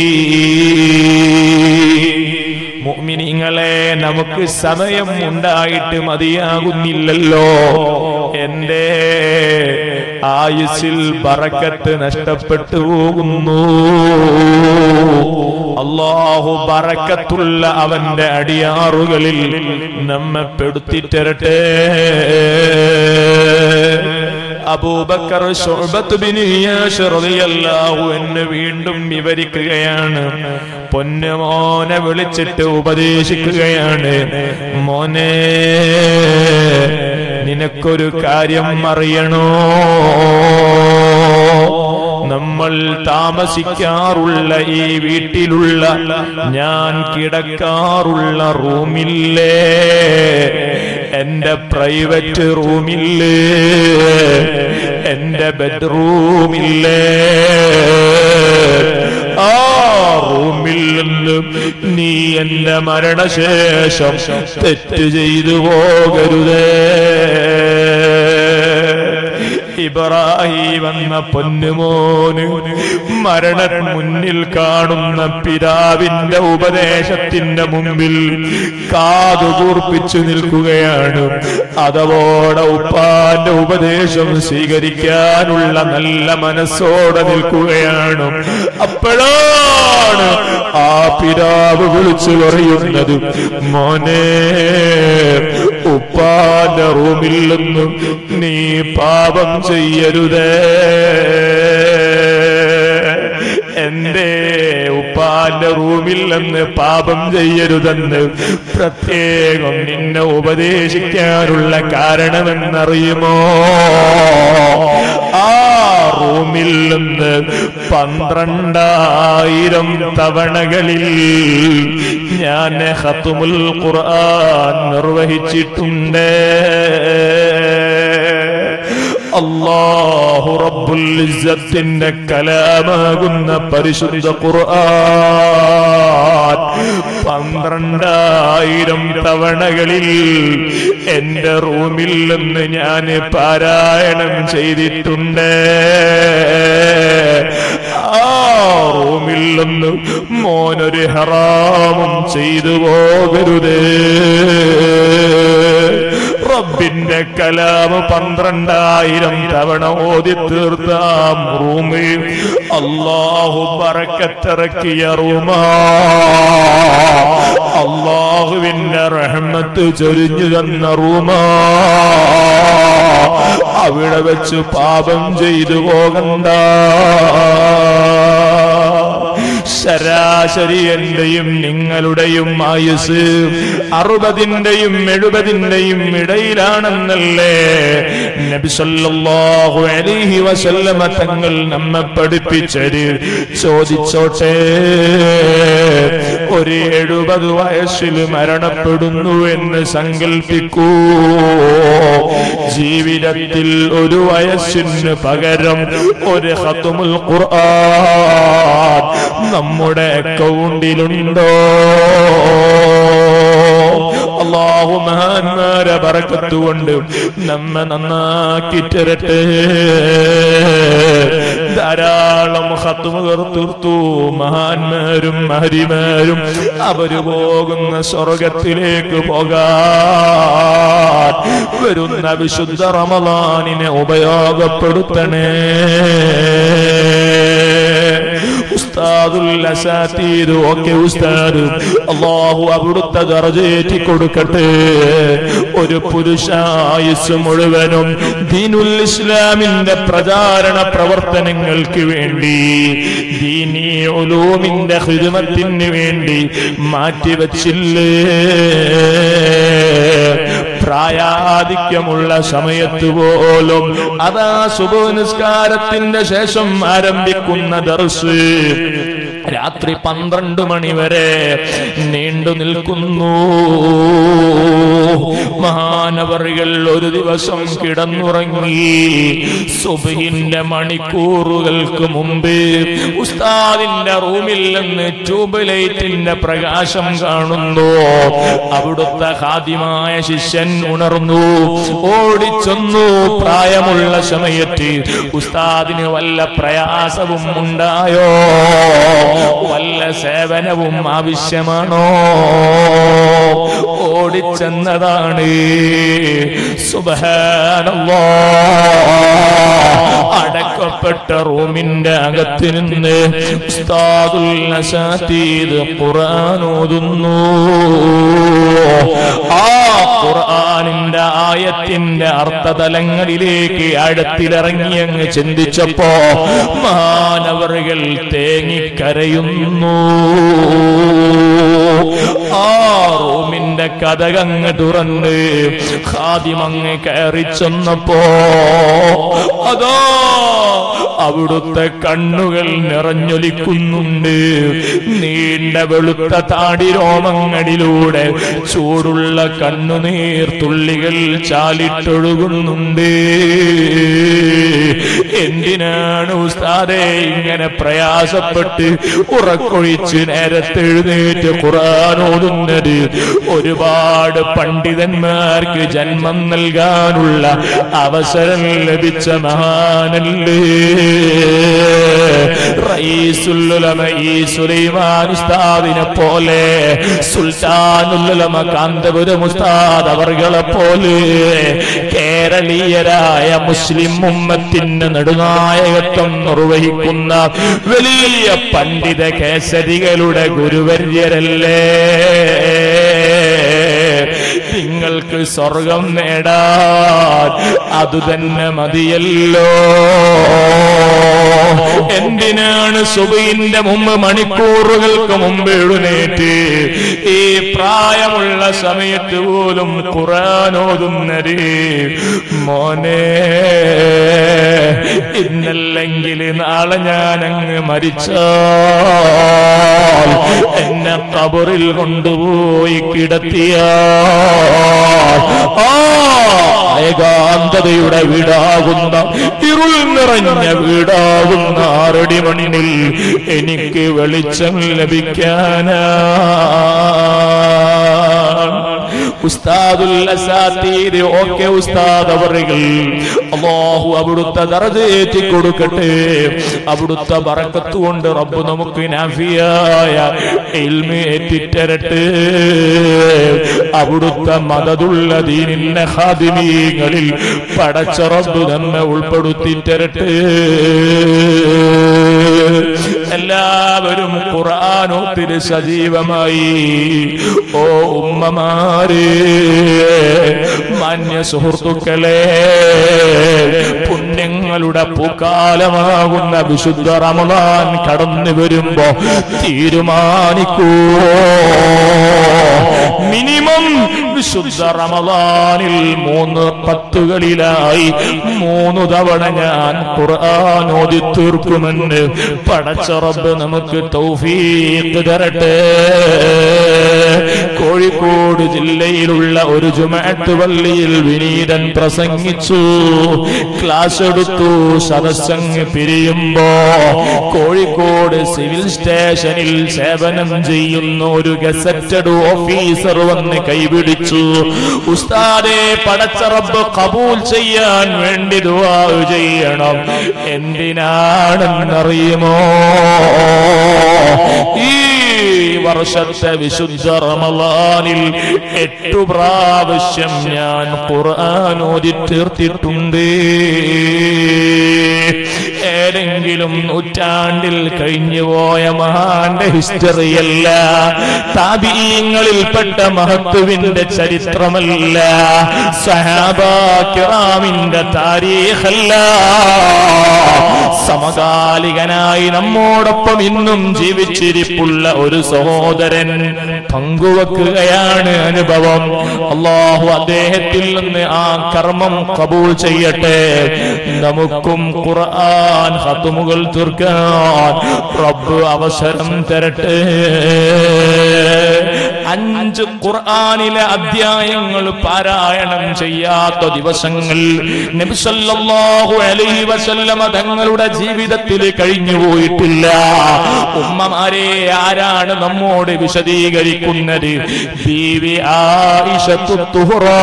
മുഅ്മിനീങ്ങളെ നമുക്ക് സമയം ഉണ്ടായിട്ട് മതിയാകുന്നില്ലല്ലോ എന്റെ ആയുസിൽ ബറക്കത്ത് നഷ്ടപ്പെട്ടു പോകുന്നു അള്ളാഹു ബറക്കത്തുള്ള അവന്റെ അടിയാറുകളിൽ നമ്മെ പെടുത്തിത്തരട്ടെ അബൂബക്കർ ശുഅബത്ത് ബിൻ ഇയാശ് റളിയല്ലാഹു അൻഹു വീണ്ടും വിവരിക്കുകയാണ് പൊന്നു മോനെ വിളിച്ചിട്ട് ഉപദേശിക്കുകയാണ് മോനെ നിനക്കൊരു കാര്യം അറിയണോ നമ്മൾ താമസിക്കാറുള്ള ഈ വീട്ടിലുള്ള ഞാൻ കിടക്കാറുള്ള റൂമില്ലേ എന്റെ പ്രൈവറ്റ് റൂമില്ലേ എന്റെ ബെഡ്റൂമില്ലേ ആ റൂമിൽ നിന്ന് നീ എന്റെ മരണശേഷം തെറ്റ് ചെയ്തു പോകരുതേ ഇബ്രാഹിം എന്ന പൊന്നുമോന് മരണ മുന്നിൽ കാണുന്ന പിതാവിന്റെ ഉപദേശത്തിന്റെ മുമ്പിൽ കാതുകൂർപ്പിച്ചു നിൽക്കുകയാണ് അതവോടെ ഉപ്പാന്റെ ഉപദേശം സ്വീകരിക്കാനുള്ള നല്ല മനസ്സോടെ നിൽക്കുകയാണ് അപ്പോഴാണ് ആ പിതാവ് വിളിച്ചു പറയുന്നത് മോനെ ഉപ്പാന്റെ റൂമിൽ നിന്നും നീ പാപം ചെയ്യരുതേ എന്റെ ഉപ്പാന്റെ റൂമിൽ നിന്ന് പാപം ചെയ്യരുതെന്ന് പ്രത്യേകം നിന്നെ ഉപദേശിക്കാനുള്ള കാരണമെന്നറിയുമോ ആ റൂമിൽ നിന്ന് പന്ത്രണ്ടായിരം തവണകളിൽ ഞാൻ ഹത്തുമുൽ ഖുർആൻ നിർവഹിച്ചിട്ടുണ്ട് അള്ളാഹു റബ്ബുൽ ഇസ്സത്തിന്റെ കലാമാകുന്ന പരിശുദ്ധ ഖുർആൻ പന്ത്രണ്ടായിരം തവണകളിൽ എന്റെ റൂമിൽ നിന്ന് ഞാൻ പാരായണം ചെയ്തിട്ടുണ്ട് ആ റൂമിൽ നിന്ന് മോനൊരു ഹറാമും ചെയ്തു പോകരുതേ റബ്ബിന്റെ കലാമ് പന്ത്രണ്ടായിരം തവണ ഓതി തീർത്താം റൂമിൽ അള്ളാഹു പറക്കത്തിറക്കിയ റൂമാ അള്ളാഹുവിന്റെ റഹ്മത്ത് ചൊരിഞ്ഞു തന്ന റൂമാ അവിടെ വെച്ച് പാപം ചെയ്തു പോകണ്ട ശരാശരി എന്റെയും നിങ്ങളുടെയും ആയുസ് അറുപതിന്റെയും എഴുപതിന്റെയും ഇടയിലാണെന്നല്ലേ നബി സല്ലല്ലാഹു അലൈഹി വസല്ലമ തങ്ങൾ നമ്മെ പഠിപ്പിച്ചത് ചോദിച്ചോട്ടെ ഒരു എഴുപത് വയസ്സിൽ മരണപ്പെടുന്നു എന്ന് സങ്കൽപ്പിക്കൂ ജീവിതത്തിൽ ഒരു വയസ്സിന് പകരം ഒരു ഹത്തുമുൽ ഖുർആൻ നമ്മുടെ അക്കൗണ്ടിലുണ്ടോ അള്ളാഹു മഹാന്മാരെ ബറക്കത്തുകൊണ്ട് നമ്മെ നന്നാക്കി തരട്ടെ ധാരാളം ഹത്തുമുകർ തീർത്തു മഹാന്മാരും ഹരിമാരും അവര് പോകുന്ന സ്വർഗത്തിലേക്ക് പോകാൻ വരുന്ന വിശുദ്ധ റമദാനിനെ ഉപയോഗപ്പെടുത്തണേ ഉസ്താദുൽ അസാത്തീദ് ഒക്കെ ഉസ്താദ് അള്ളാഹു അവിടുത്തെ ദർജേറ്റി കൊടുക്കട്ടെ ഒരു പുരുഷായുസ് മുഴുവനും ദീനുൽ ഇസ്ലാമിന്റെ പ്രചാരണ പ്രവർത്തനങ്ങൾക്ക് വേണ്ടി ദീനീ ഉലൂമിന്റെ ഹിദ്മത്തിന് വേണ്ടി മാറ്റിവച്ചില്ലേ പ്രായാധിക്യമുള്ള സമയത്ത് പോലും അതാ സുബോനിസ്കാരത്തിന്റെ ശേഷം ആരംഭിക്കുന്ന ദർസ് രാത്രി പന്ത്രണ്ട് മണി വരെ നീണ്ടു നിൽക്കുന്നു മഹാനവറികൾ ഒരു ദിവസം കിടന്നുറങ്ങി സുബഹിന്റെ മണിക്കൂറുകൾക്ക് മുമ്പ് ഉസ്താദിന്റെ റൂമിൽ നിന്ന് ട്യൂബ് ലൈറ്റിന്റെ പ്രകാശം കാണുന്നു അവിടുത്തെ ഹാദ്യമായ ശിഷ്യൻ ഉണർന്നു ഓടിച്ചൊന്നു പ്രായമുള്ള സമയത്ത് ഉസ്താദിന് വല്ല പ്രയാസവും ഉണ്ടായോ വല്ല സേവനവും ആവശ്യമാണോ ഓടിച്ചെന്നതാണ് സുബഹാനല്ലാ അടക്കപ്പെട്ട റൂമിന്റെ അകത്ത് നിന്ന് ഉസ്താദുൽ അസാത്തീദ് ഖുർആൻ ഓതുന്നു ആ ഖുർആനിന്റെ ആയത്തിന്റെ അർത്ഥതലങ്ങളിലേക്ക് ആഴത്തിലിറങ്ങി അങ്ങ് ചിന്തിച്ചപ്പോ മാനവറുകൾ തേങ്ങിക്കരയുന്നു ആ റൂമിന്റെ കഥകങ്ങ് തുറന്ന് ഖാദിമങ്ങ് കയറി ചെന്നപ്പോ അതോ അവിടുത്തെ കണ്ണുകൾ നിറഞ്ഞൊലിക്കുന്നുണ്ട് നീണ്ട വെളുത്ത താടി രോമങ്ങളിലൂടെ ചൂടുള്ള കണ്ണുനീർ തുള്ളികൾ ചാലിട്ടൊഴുകുന്നുണ്ട് എന്തിനാണ് ഉസ്താദെ ഇങ്ങനെ പ്രയാസപ്പെട്ട് ഉറക്കൊഴിച്ച് നേരത്തെ എഴുന്നേറ്റ് ഖുർആൻ ഓതുന്നത് ഒരുപാട് പണ്ഡിതന്മാർക്ക് ജന്മം നൽകാനുള്ള അവസരം ലഭിച്ച മഹാനല്ലേ റഈസുല്ലുലമ ഈ സുലൈമാൻ ഉസ്താദിനെ പോലെ സുൽത്താനുല്ലുലമ കാന്തപുരം ഉസ്താദ് അവർകളെ പോലെ കേരളീയരായ മുസ്ലിം ഉമ്മത്തിന് നെടുനായകത്വം നിർവഹിക്കുന്ന വലിയ പണ്ഡിത കേസരികളുടെ ഗുരുവര്യരല്ലേ നിങ്ങൾക്ക് സ്വർഗം നേടാൻ അതുതന്നെ മതിയല്ലോ എന്തിനാണ് സുബൈന്റെ മുമ്പ് മണിക്കൂറുകൾക്ക് മുമ്പ് എഴുന്നേറ്റ് ഈ പ്രായമുള്ള സമയത്ത് പോലും ഖുറാനോതുന്നത് മോനെ ഇന്നല്ലെങ്കിൽ നാളെ ഞാൻ അങ്ങ് മരിച്ചാൽ എന്നെ കബറിൽ കൊണ്ടുപോയി കിടത്തിയ ആ ഏകാന്തതയുടെ വീടാകുന്ന ഇരുൾ നിറഞ്ഞ വീടാകുന്ന ആറടി മണ്ണിൽ എനിക്ക് വെളിച്ചം ലഭിക്കാനാ ഉസ്താദുൽ അസാത്തീദ് ഓക്കെ ഉസ്താദ് അവറുകൾ അല്ലാഹു അവിടുത്തെ ദർജയേറ്റി കൊടുക്കട്ടെ അവിടുത്തെ ബറക്കത്ത് കൊണ്ട് റബ്ബ് നമുക്ക് നാഫിയായ ഇൽമ ഏറ്റിത്തരട്ടെ അവിടുത്തെ മതതുള്ള ദീനിന്റെ ഹാദിമീങ്ങളിൽ പടച്ച റബ്ബ് നമ്മെ ഉൾപ്പെടുത്തി തരട്ടെ എല്ലാവരും ഖുർആാനോത്തിൽ സജീവമായി ഓ ഉമ്മമാരെ മാന്യ സുഹൃത്തുക്കളെ പുണ്യങ്ങളുടെ പൂക്കാലമാകുന്ന വിശുദ്ധ റമദാൻ കടന്നു വരുമ്പോ തീരുമാനിക്കൂ മിനിമം വിശുദ്ധ റമദാനിൽ മൂന്ന് പത്തുകളിലായി മൂന്ന് തവണ ഞാൻ ഖുർആൻ ഓതി തീർക്കുമെന്ന് പടച്ച റബ്ബ് നമുക്ക് തൗഫീഖ് തരട്ടെ കോഴിക്കോട് ജില്ലയിലുള്ള ഒരു ജുമാഅത്ത് പള്ളിയിൽ വിനീതൻ പ്രസംഗിച്ചു ക്ലാസ് എടുത്തു സദസ്സങ്ങ് പിരിയുമ്പോ കോഴിക്കോട് സിവിൽ സ്റ്റേഷനിൽ സേവനം ചെയ്യുന്ന ഒരു ഗസറ്റഡ് ഓഫീസർ വന്ന് കൈപിടിച്ചു ഉസ്താദെ പടച്ചറബ് കബൂൽ ചെയ്യാൻ വേണ്ടി ദുആ ചെയ്യണം എന്തിനാണെന്നറിയുമോ ഈ വർഷത്തെ വിശുദ്ധ റമളാനിൽ എട്ടു പ്രാവശ്യം ഞാൻ ഖുർആൻ ഓതി തീർത്തിട്ടുണ്ട് ഏതെങ്കിലും നൂറ്റാണ്ടിൽ കഴിഞ്ഞുപോയ മഹാന്റെ ഹിസ്റ്ററിയല്ല താപീയങ്ങളിൽപ്പെട്ട മഹത്തുവിന്റെ ചരിത്രമല്ല സഹാബാക്കിറാമിന്റെ താരീഖല്ല സമകാലികനായി നമ്മോടൊപ്പം ഇന്നും ജീവിച്ചിരിപ്പുള്ള ഒരു സഹോദരൻ പങ്കുവെക്കുകയാണ് അനുഭവം അള്ളാഹു അദ്ദേഹത്തിൽ നിന്ന് ആ കർമ്മം കബൂൾ ചെയ്യട്ടെ നമുക്കും ഖുർആൻ ഹത്തുമുകൾ തീർക്കാൻ റബ്ബ് അവസരം തരട്ടെ അഞ്ച് ഖുർആനിലെ അധ്യായങ്ങൾ പാരായണം ചെയ്യാത്ത ദിവസങ്ങൾ നബി സല്ലല്ലാഹു അലൈഹി വസല്ലമ തങ്ങളുടെ ജീവിതത്തിൽ കഴിഞ്ഞു പോയിട്ടില്ല ഉമ്മമാരെ ആരാണ് നമ്മോട് വിശദീകരിക്കുന്നത് ബീവി ആയിഷത്തു തുഹ്റാ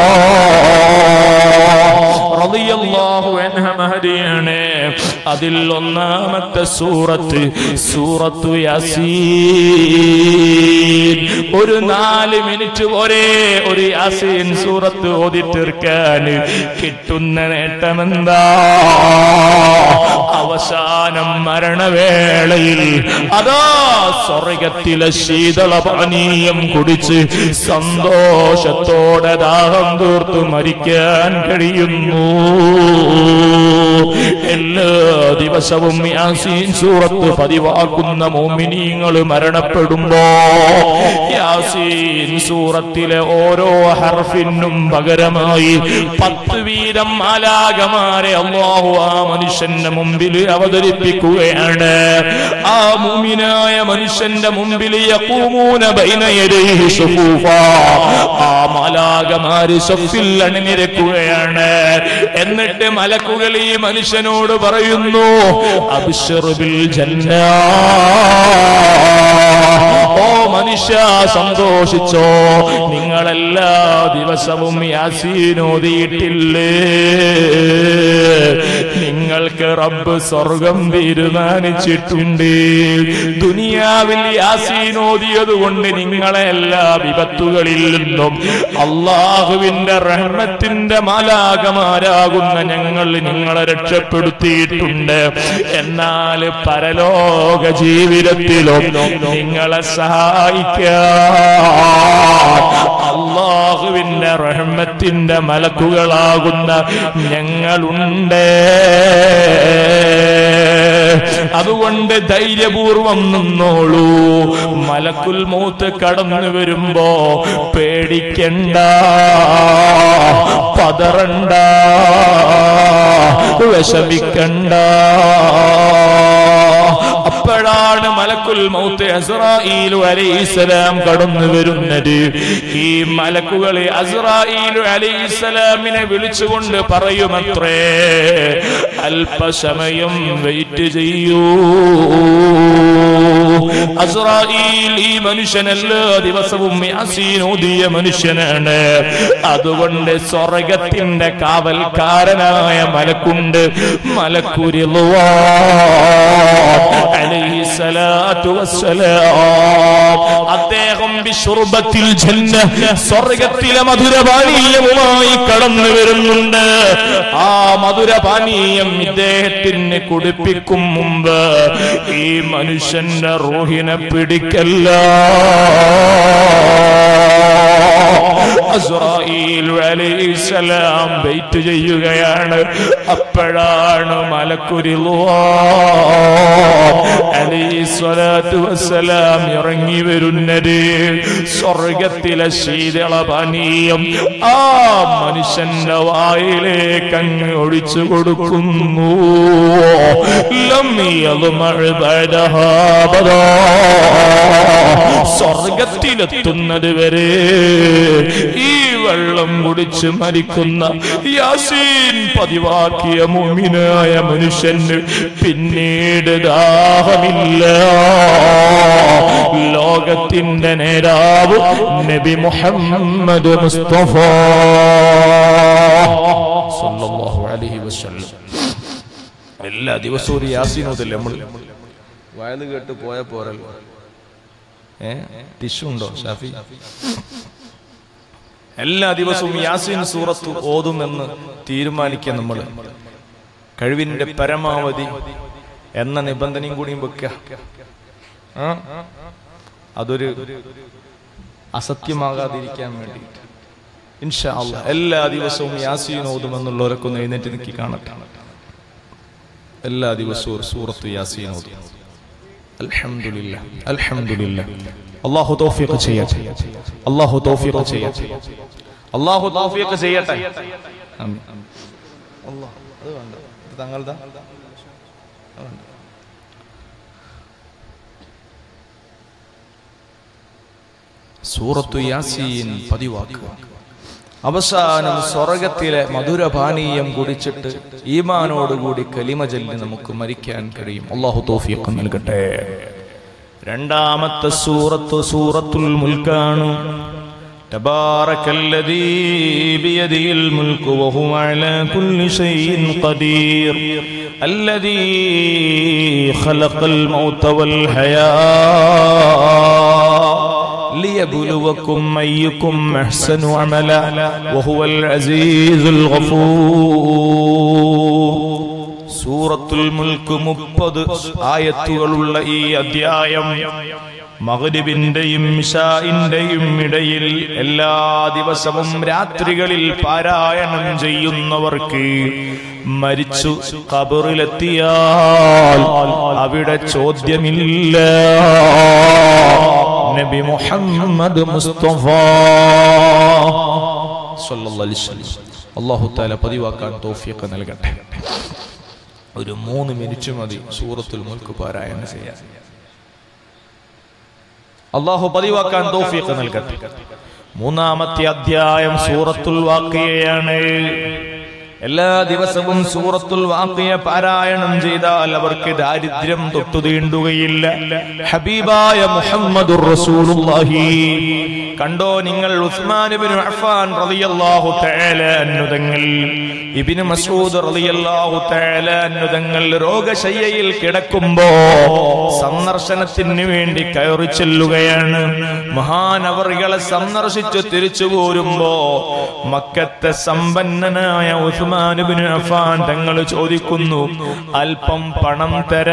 റളിയല്ലാഹു അൻഹ മഹദിയാണ് അതിൽ ഒന്നാമത്തെ സൂറത്ത് സൂറത്തു യാസീൻ ഒരു നാല് മിനിറ്റ് ഒരേ ഒരു യാസീൻ സൂറത്ത് ഓതി തീർക്കാൻ കിട്ടുന്ന നേട്ടമെന്താ അവസാനം മരണവേളയിൽ അതാ സ്വർഗത്തിലെ ശീതളപാനീയം കുടിച്ച് സന്തോഷത്തോടെ ദാഹം തീർത്തു മരിക്കാൻ കഴിയുന്നു എല്ലാ ദിവസവും യാസീൻ സൂറത്ത് പതിവാക്കുന്ന മോമിനീങ്ങൾ മരണപ്പെടുമ്പോ യാസീൻ സൂറത്തിലെ ഓരോ ഹർഫിനും പകരമായി പത്ത് വീതം മാലാകമാരെ അള്ളാഹു ആ മനുഷ്യന്റെ മുമ്പിൽ അവതരിപ്പിക്കുകയാണ് ആ മുമിനായ മനുഷ്യന്റെ മുമ്പിൽ യഖൂമൂന ബൈന യദൈഹി സുഫൂഫാ. ആ മാലാകമാര് സഫിൽ അണിനിരക്കുകയാണ് എന്നിട്ട് മലക്കുകൾ ഈ മനുഷ്യനോട് പറയുന്നു അബ്ശറുബിൽ ജന്ന ഓ മനുഷ്യ സന്തോഷിച്ചോ നിങ്ങളെല്ലാ ദിവസവും യാസീനോദിയിട്ടില്ലേ നിങ്ങൾക്ക് റബ്ബ് സ്വർഗം തീരുമാനിച്ചിട്ടുണ്ട് ദുനിയാവിൽ യാസീനോദിയത് കൊണ്ട് നിങ്ങളെ എല്ലാ വിപത്തുകളിൽ നിന്നും അള്ളാഹുവിന്റെ റഹ്മത്തിന്റെ മാലാകമാരാകുന്ന ഞങ്ങൾ നിങ്ങളെ രക്ഷപ്പെടുത്തിയിട്ടുണ്ട് എന്നാൽ പരലോക ജീവിതത്തിലും നിങ്ങളെ സഹായിക്കാൻ അള്ളാഹുവിന്റെ റഹ്മത്തിന്റെ മലക്കുകളാകുന്ന ഞങ്ങളുണ്ട് അതുകൊണ്ട് ധൈര്യപൂർവം നിന്നോളൂ മലക്കുൽ മൂത്ത് കടന്നു വരുമ്പോ പേടിക്കണ്ട പതറണ്ട വിഷമിക്കണ്ട അപ്പോഴാണ് മലക്കുൽ മൗത്ത് അസ്രായീലു അലൈഹിസ്സലാം കടന്നു വരുന്നത് ഈ മലക്കുകളെ അസ്രായീലു അലൈഹിസ്സലാമിനെ വിളിച്ചുകൊണ്ട് പറയുമത്രേ അല്പസമയം വെയിറ്റ് ചെയ്യൂ അസ്രായീൽ ഈ മനുഷ്യൻ എല്ലാ ദിവസവും യാസീൻ ഓതിയ മനുഷ്യനാണ് അതുകൊണ്ട് സ്വർഗത്തിന്റെ കാവൽക്കാരനായ മലക്കുണ്ട് മലക്കുരിളുവാ അലൈഹിസ്സലാത്തു വസ്സലാം അദ്ദേഹം ബിശുർബത്തിൽ ജന്ന സ്വർഗത്തിലെ മധുരപാനീയവുമായി കടന്നു വരുന്നുണ്ട് ആ മധുരപാനീയം ഇദ്ദേഹത്തിന് കുടിപ്പിക്കും മുമ്പ് ഈ മനുഷ്യന്റെ റൂഹിനെ പിടിക്കല്ല അസ്രായീൽ അലൈഹിസ്സലാം വെയിറ്റ് ചെയ്യുകയാണ് അപ്പോഴാണ് മലക്കുരിളുവാ അലൈഹി സ്വലാത്തു വസ്സലാം ഇറങ്ങി വരുന്നത് സ്വർഗത്തിലെ ശീതള പാനീയം ആ മനുഷ്യന്റെ വായിലേക്ക് അങ്ങ് ഒഴിച്ചു കൊടുക്കുന്നു ലം യദ്മഅ ബഅദഹാ അബദാ. സ്വർഗത്തിലെത്തുന്നത് വരെ ഈ വെള്ളം കുടിച്ച് മരിക്കുന്ന യാസീൻ പതിവാക്കിയ മുമിനായ മനുഷ്യന് പിന്നീട് ദാഹമില്ല ലോകത്തിന്റെ നേതാവ് നബി മുഹമ്മദ് മുസ്തഫ സല്ലല്ലാഹു അലൈഹി വസല്ലം എല്ലാ ദിവസവും ഒരു യാസീൻ ഓതല്ലേ നമ്മൾ വയല് കേട്ട് പോയ പോരല്ലോ ഏ ടിഷ്യൂ ഉണ്ടോ ഷാഫി എല്ലാ ദിവസവും യാസീൻ സൂറത്ത് ഓതുമെന്ന് തീരുമാനിക്കുക നമ്മൾ കഴിവിന്റെ പരമാവധി എന്ന നിബന്ധനയും കൂടിയും വെക്കുക ആ? അതൊരു അസത്യമാകാതിരിക്കാൻ വേണ്ടിയിട്ട് ഇൻഷാ അല്ലാ എല്ലാ ദിവസവും യാസീൻ ഓതുമെന്നുള്ളവരൊക്കെ ഒന്ന് എഴുന്നേറ്റ് നിൽക്കി കാണട്ടെ എല്ലാ ദിവസവും ഒരു സൂറത്ത് യാസീൻ ഓതും അൽഹംദുലില്ലാ അൽഹംദുലില്ലാ അല്ലാഹു തൗഫീഖ് ചെയ്യട്ടെ അല്ലാഹു തൗഫീഖ് ചെയ്യട്ടെ അല്ലാഹു തൗഫീഖ് ചെയ്യട്ടെ ആമീൻ അല്ലാഹ് അത് വേണ്ട ഇത് തങ്ങളുതാ സൂറത്തു യാസീൻ പതിവാക്കുക അവസാനം സ്വർഗത്തിലെ മധുരപാനീയം കുടിച്ചിട്ട് ഈമാനോടുകൂടി കലിമ ചൊല്ലി നമുക്ക് മരിക്കാൻ കഴിയും അള്ളാഹു തോഫിയൊക്കെ നൽകട്ടെ രണ്ടാമത്തെ സൂറത്ത് സൂറത്തുൽ മുൽക്കാണ് تبارك الذي بيده الملك وهو على كل شيء قدير الذي خلق الموت والحياة ليبلوكم أيكم أحسن عملا وهو العزيز الغفور സൂറത്തുൽ മുൽക്ക് മുപ്പത് ആയത്തുകളുള്ള ഈ അധ്യായം മകരിബിന്റെയും ഇഷായിന്റെയും ഇടയിൽ എല്ലാ ദിവസവും രാത്രികളിൽ പാരായണം ചെയ്യുന്നവർക്ക് മരിച്ചു കബറിലെത്തിയാൽ അവിടെ ചോദ്യമില്ല നബി മുഹമ്മദ് മുസ്തഫ സല്ലല്ലാഹു അലൈഹി വസല്ലം അല്ലാഹു തആല പതിവാക്കാൻ തൗഫീഖ് നൽകട്ടെ ഒരു മൂന്ന് മിനിറ്റ് മതി സൂറത്തുൽ മുൽക്ക് പാരായണം ചെയ്യാൻ അള്ളാഹു പതിവാക്കാൻ തൗഫീഖ് നൽകട്ടെ മൂന്നാമത്തെ അധ്യായം സൂറത്തുൽ വാക്കിയയാണ് എല്ലാ ദിവസവും സൂറത്തുൽ വാക്കിയ പാരായണം ചെയ്താൽ അവർക്ക് ദാരിദ്ര്യം തൊട്ടു തീണ്ടുകയില്ല ഹബീബായ മുഹമ്മദുർ റസൂലുള്ളാഹി കണ്ടോ നിങ്ങൾ ഉസ്മാൻ ഇബ്നു അഫ്ഫാൻ റളിയല്ലാഹു തആല അന്നുതങ്ങൾ ഇബ്നു മസ്ഊദ് റളിയല്ലാഹു തആല അന്നുതങ്ങൾ രോഗശയ്യയിൽ കിടക്കുമ്പോ സന്ദർശനത്തിന് വേണ്ടി കയറി ചെല്ലുകയാണ് മഹാനവറികളെ സന്ദർശിച്ചു തിരിച്ചു പോരുമ്പോ മക്കത്തെ സമ്പന്നനായ ഉസ്മാൻ ഇബ്നു അഫ്ഫാൻ തങ്ങൾ ചോദിക്കുന്നു അല്പം പണം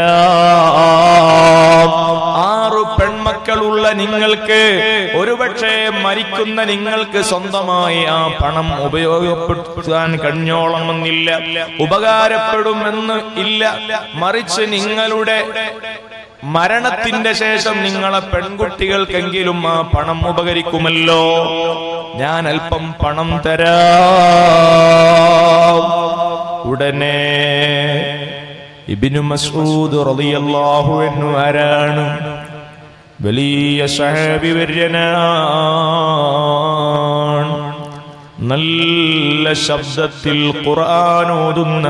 തരാം ആറു പെൺമക്കളുള്ള നിങ്ങൾക്ക് ഒരുപക്ഷെ മരിക്കുന്ന നിങ്ങൾക്ക് സ്വന്തമായി ആ പണം ഉപയോഗപ്പെടുത്താൻ കഴിഞ്ഞോളണമെന്നില്ല ഉപകാരപ്പെടുമെന്ന് ഇല്ല മറിച്ച് നിങ്ങളുടെ മരണത്തിന്റെ ശേഷം നിങ്ങളെ പെൺകുട്ടികൾക്കെങ്കിലും ആ പണം ഉപകരിക്കുമല്ലോ ഞാൻ അല്പം പണം തരാം ഉടനെ ഇബിനു മസ്ഊദ് റളിയല്ലാഹു അൻഹു ആരാണ് വലിയ സഹാബി വര്യനാണ് നല്ല ശബ്ദത്തിൽ ഖുർആൻ ഓതുന്ന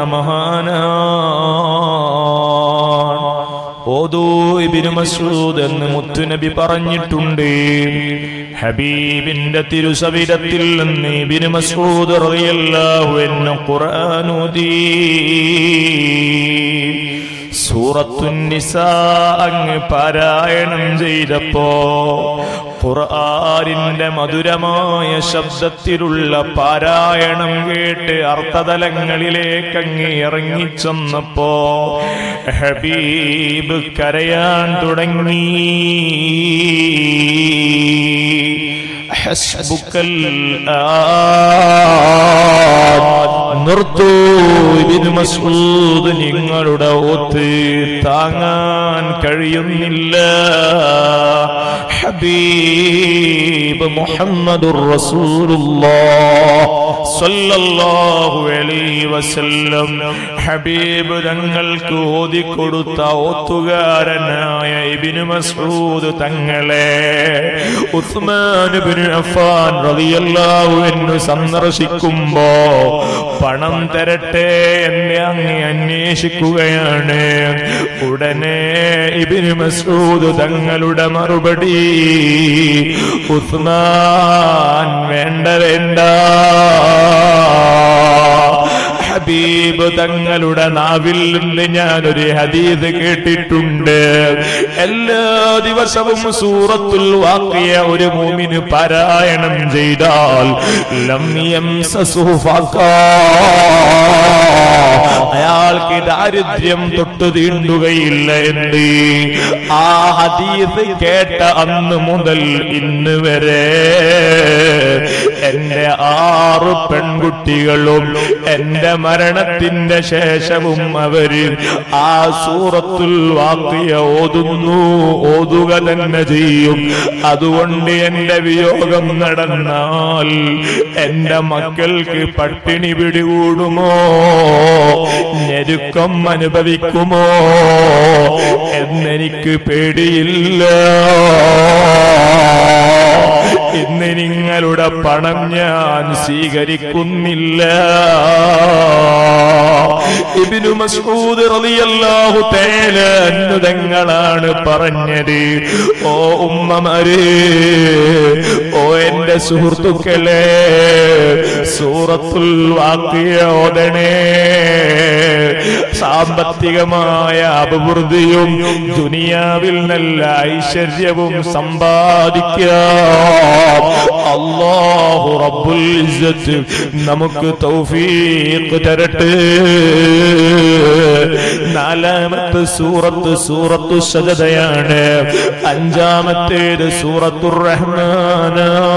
മഹാനാണ് ഓതൂ ഇബിനു മസൂദ് എന്ന് മുത്തുനബി പറഞ്ഞിട്ടുണ്ട് ഹബീബിന്റെ തിരുസവിധത്തിൽ നിന്ന് ഇബിനു മസൂദ് റളിയല്ലാഹു അൻഹു ഖുർആൻ ഓതി സൂറത്തുന്നിസ അങ്ങ് പാരായണം ചെയ്തപ്പോ ഖുർആനിന്റെ മധുരമായ ശബ്ദത്തിലുള്ള പാരായണം കേട്ട് അർത്ഥതലങ്ങളിലേക്ക് അങ്ങ് ഇറങ്ങിച്ചെന്നപ്പോ ഹബീബ് കരയാൻ തുടങ്ങി ഹസ്ബുക്കൽ നിർത്തൂ ഇബ്നു മസ്ഊദ് നിങ്ങളുടെ ഓത്ത് താങ്ങാൻ കഴിയുന്നില്ല ഹബീബ് മുഹമ്മദുർ റസൂലുള്ളാഹ് സല്ലല്ലാഹു അലൈഹി വസല്ലം ഹബീബ് തങ്ങൾക്ക് ഓതിക്കൊടുത്ത ഓത്തുകാരനായ ഇബ്നു മസ്ഊദ് തങ്ങളെ ഉസ്മാൻ ഇബ്നു അഫ്ഫാൻ റളിയല്ലാഹു അൻഹു സന്ദർശിക്കുമ്പോ പണം തരട്ടെ എന്ന് അങ്ങ് അന്വേഷിക്കുകയാണ് ഉടനെ ഇബ്നു മസ്ഊദ് തങ്ങളുടെ മറുപടി ഉസ്മാൻ വേണ്ട വേണ്ട ഹബീബ് തങ്ങളുടെ നാവിൽ നിന്ന് ഞാനൊരു ഹദീദ് കേട്ടിട്ടുണ്ട് എല്ലാ ദിവസവും സൂറത്തുൽ വാക്കിയ ഒരു മൂമിന് പാരായണം ചെയ്താൽ ലം യംസസുഹു ഫഖാ. അയാൾക്ക് ദാരിദ്ര്യം തൊട്ട് തീണ്ടുകയില്ല എന്ന് ആ ഹദീസ് കേട്ട അന്ന് മുതൽ ഇന്ന് വരെ എന്റെ ആറ് പെൺകുട്ടികളും എന്റെ മരണത്തിന്റെ ശേഷവും അവര് ആ സൂറത്തുൽ വാക്കിയ ഓതുന്നു ഓതുക തന്നെ ചെയ്യും അതുകൊണ്ട് എന്റെ വിയോഗം നടന്നാൽ എന്റെ മക്കൾക്ക് പട്ടിണി പിടികൂടുമോ ഞെരുക്കം അനുഭവിക്കുമോ എന്നെനിക്ക് പേടിയില്ല ഇന്ന് നിങ്ങളുടെ പണം ഞാൻ സ്വീകരിക്കുന്നില്ല ഇബിനു മസ്ഊദ് റളിയല്ലാഹു തആല അന്നുതങ്ങളാണ് പറഞ്ഞത് ഓ ഉമ്മമാരെ ഓ എന്റെ സുഹൃത്തുക്കളെ സൂറത്തുൽ വാക്കിയ ഓതണേ സാമ്പത്തികമായ അഭിവൃദ്ധിയും ദുനിയാവിൽ നല്ല ഐശ്വര്യവും സമ്പാദിക്കാം അല്ലാഹു റബ്ബുൽ ഇസ്സത്ത് നമുക്ക് തൗഫീഖ് തരട്ടെ നാലാമത്തെ സൂറത്ത് സൂറത്തു സജദയാണ് അഞ്ചാമത്തേത് സൂറത്തുർ റഹ്മാന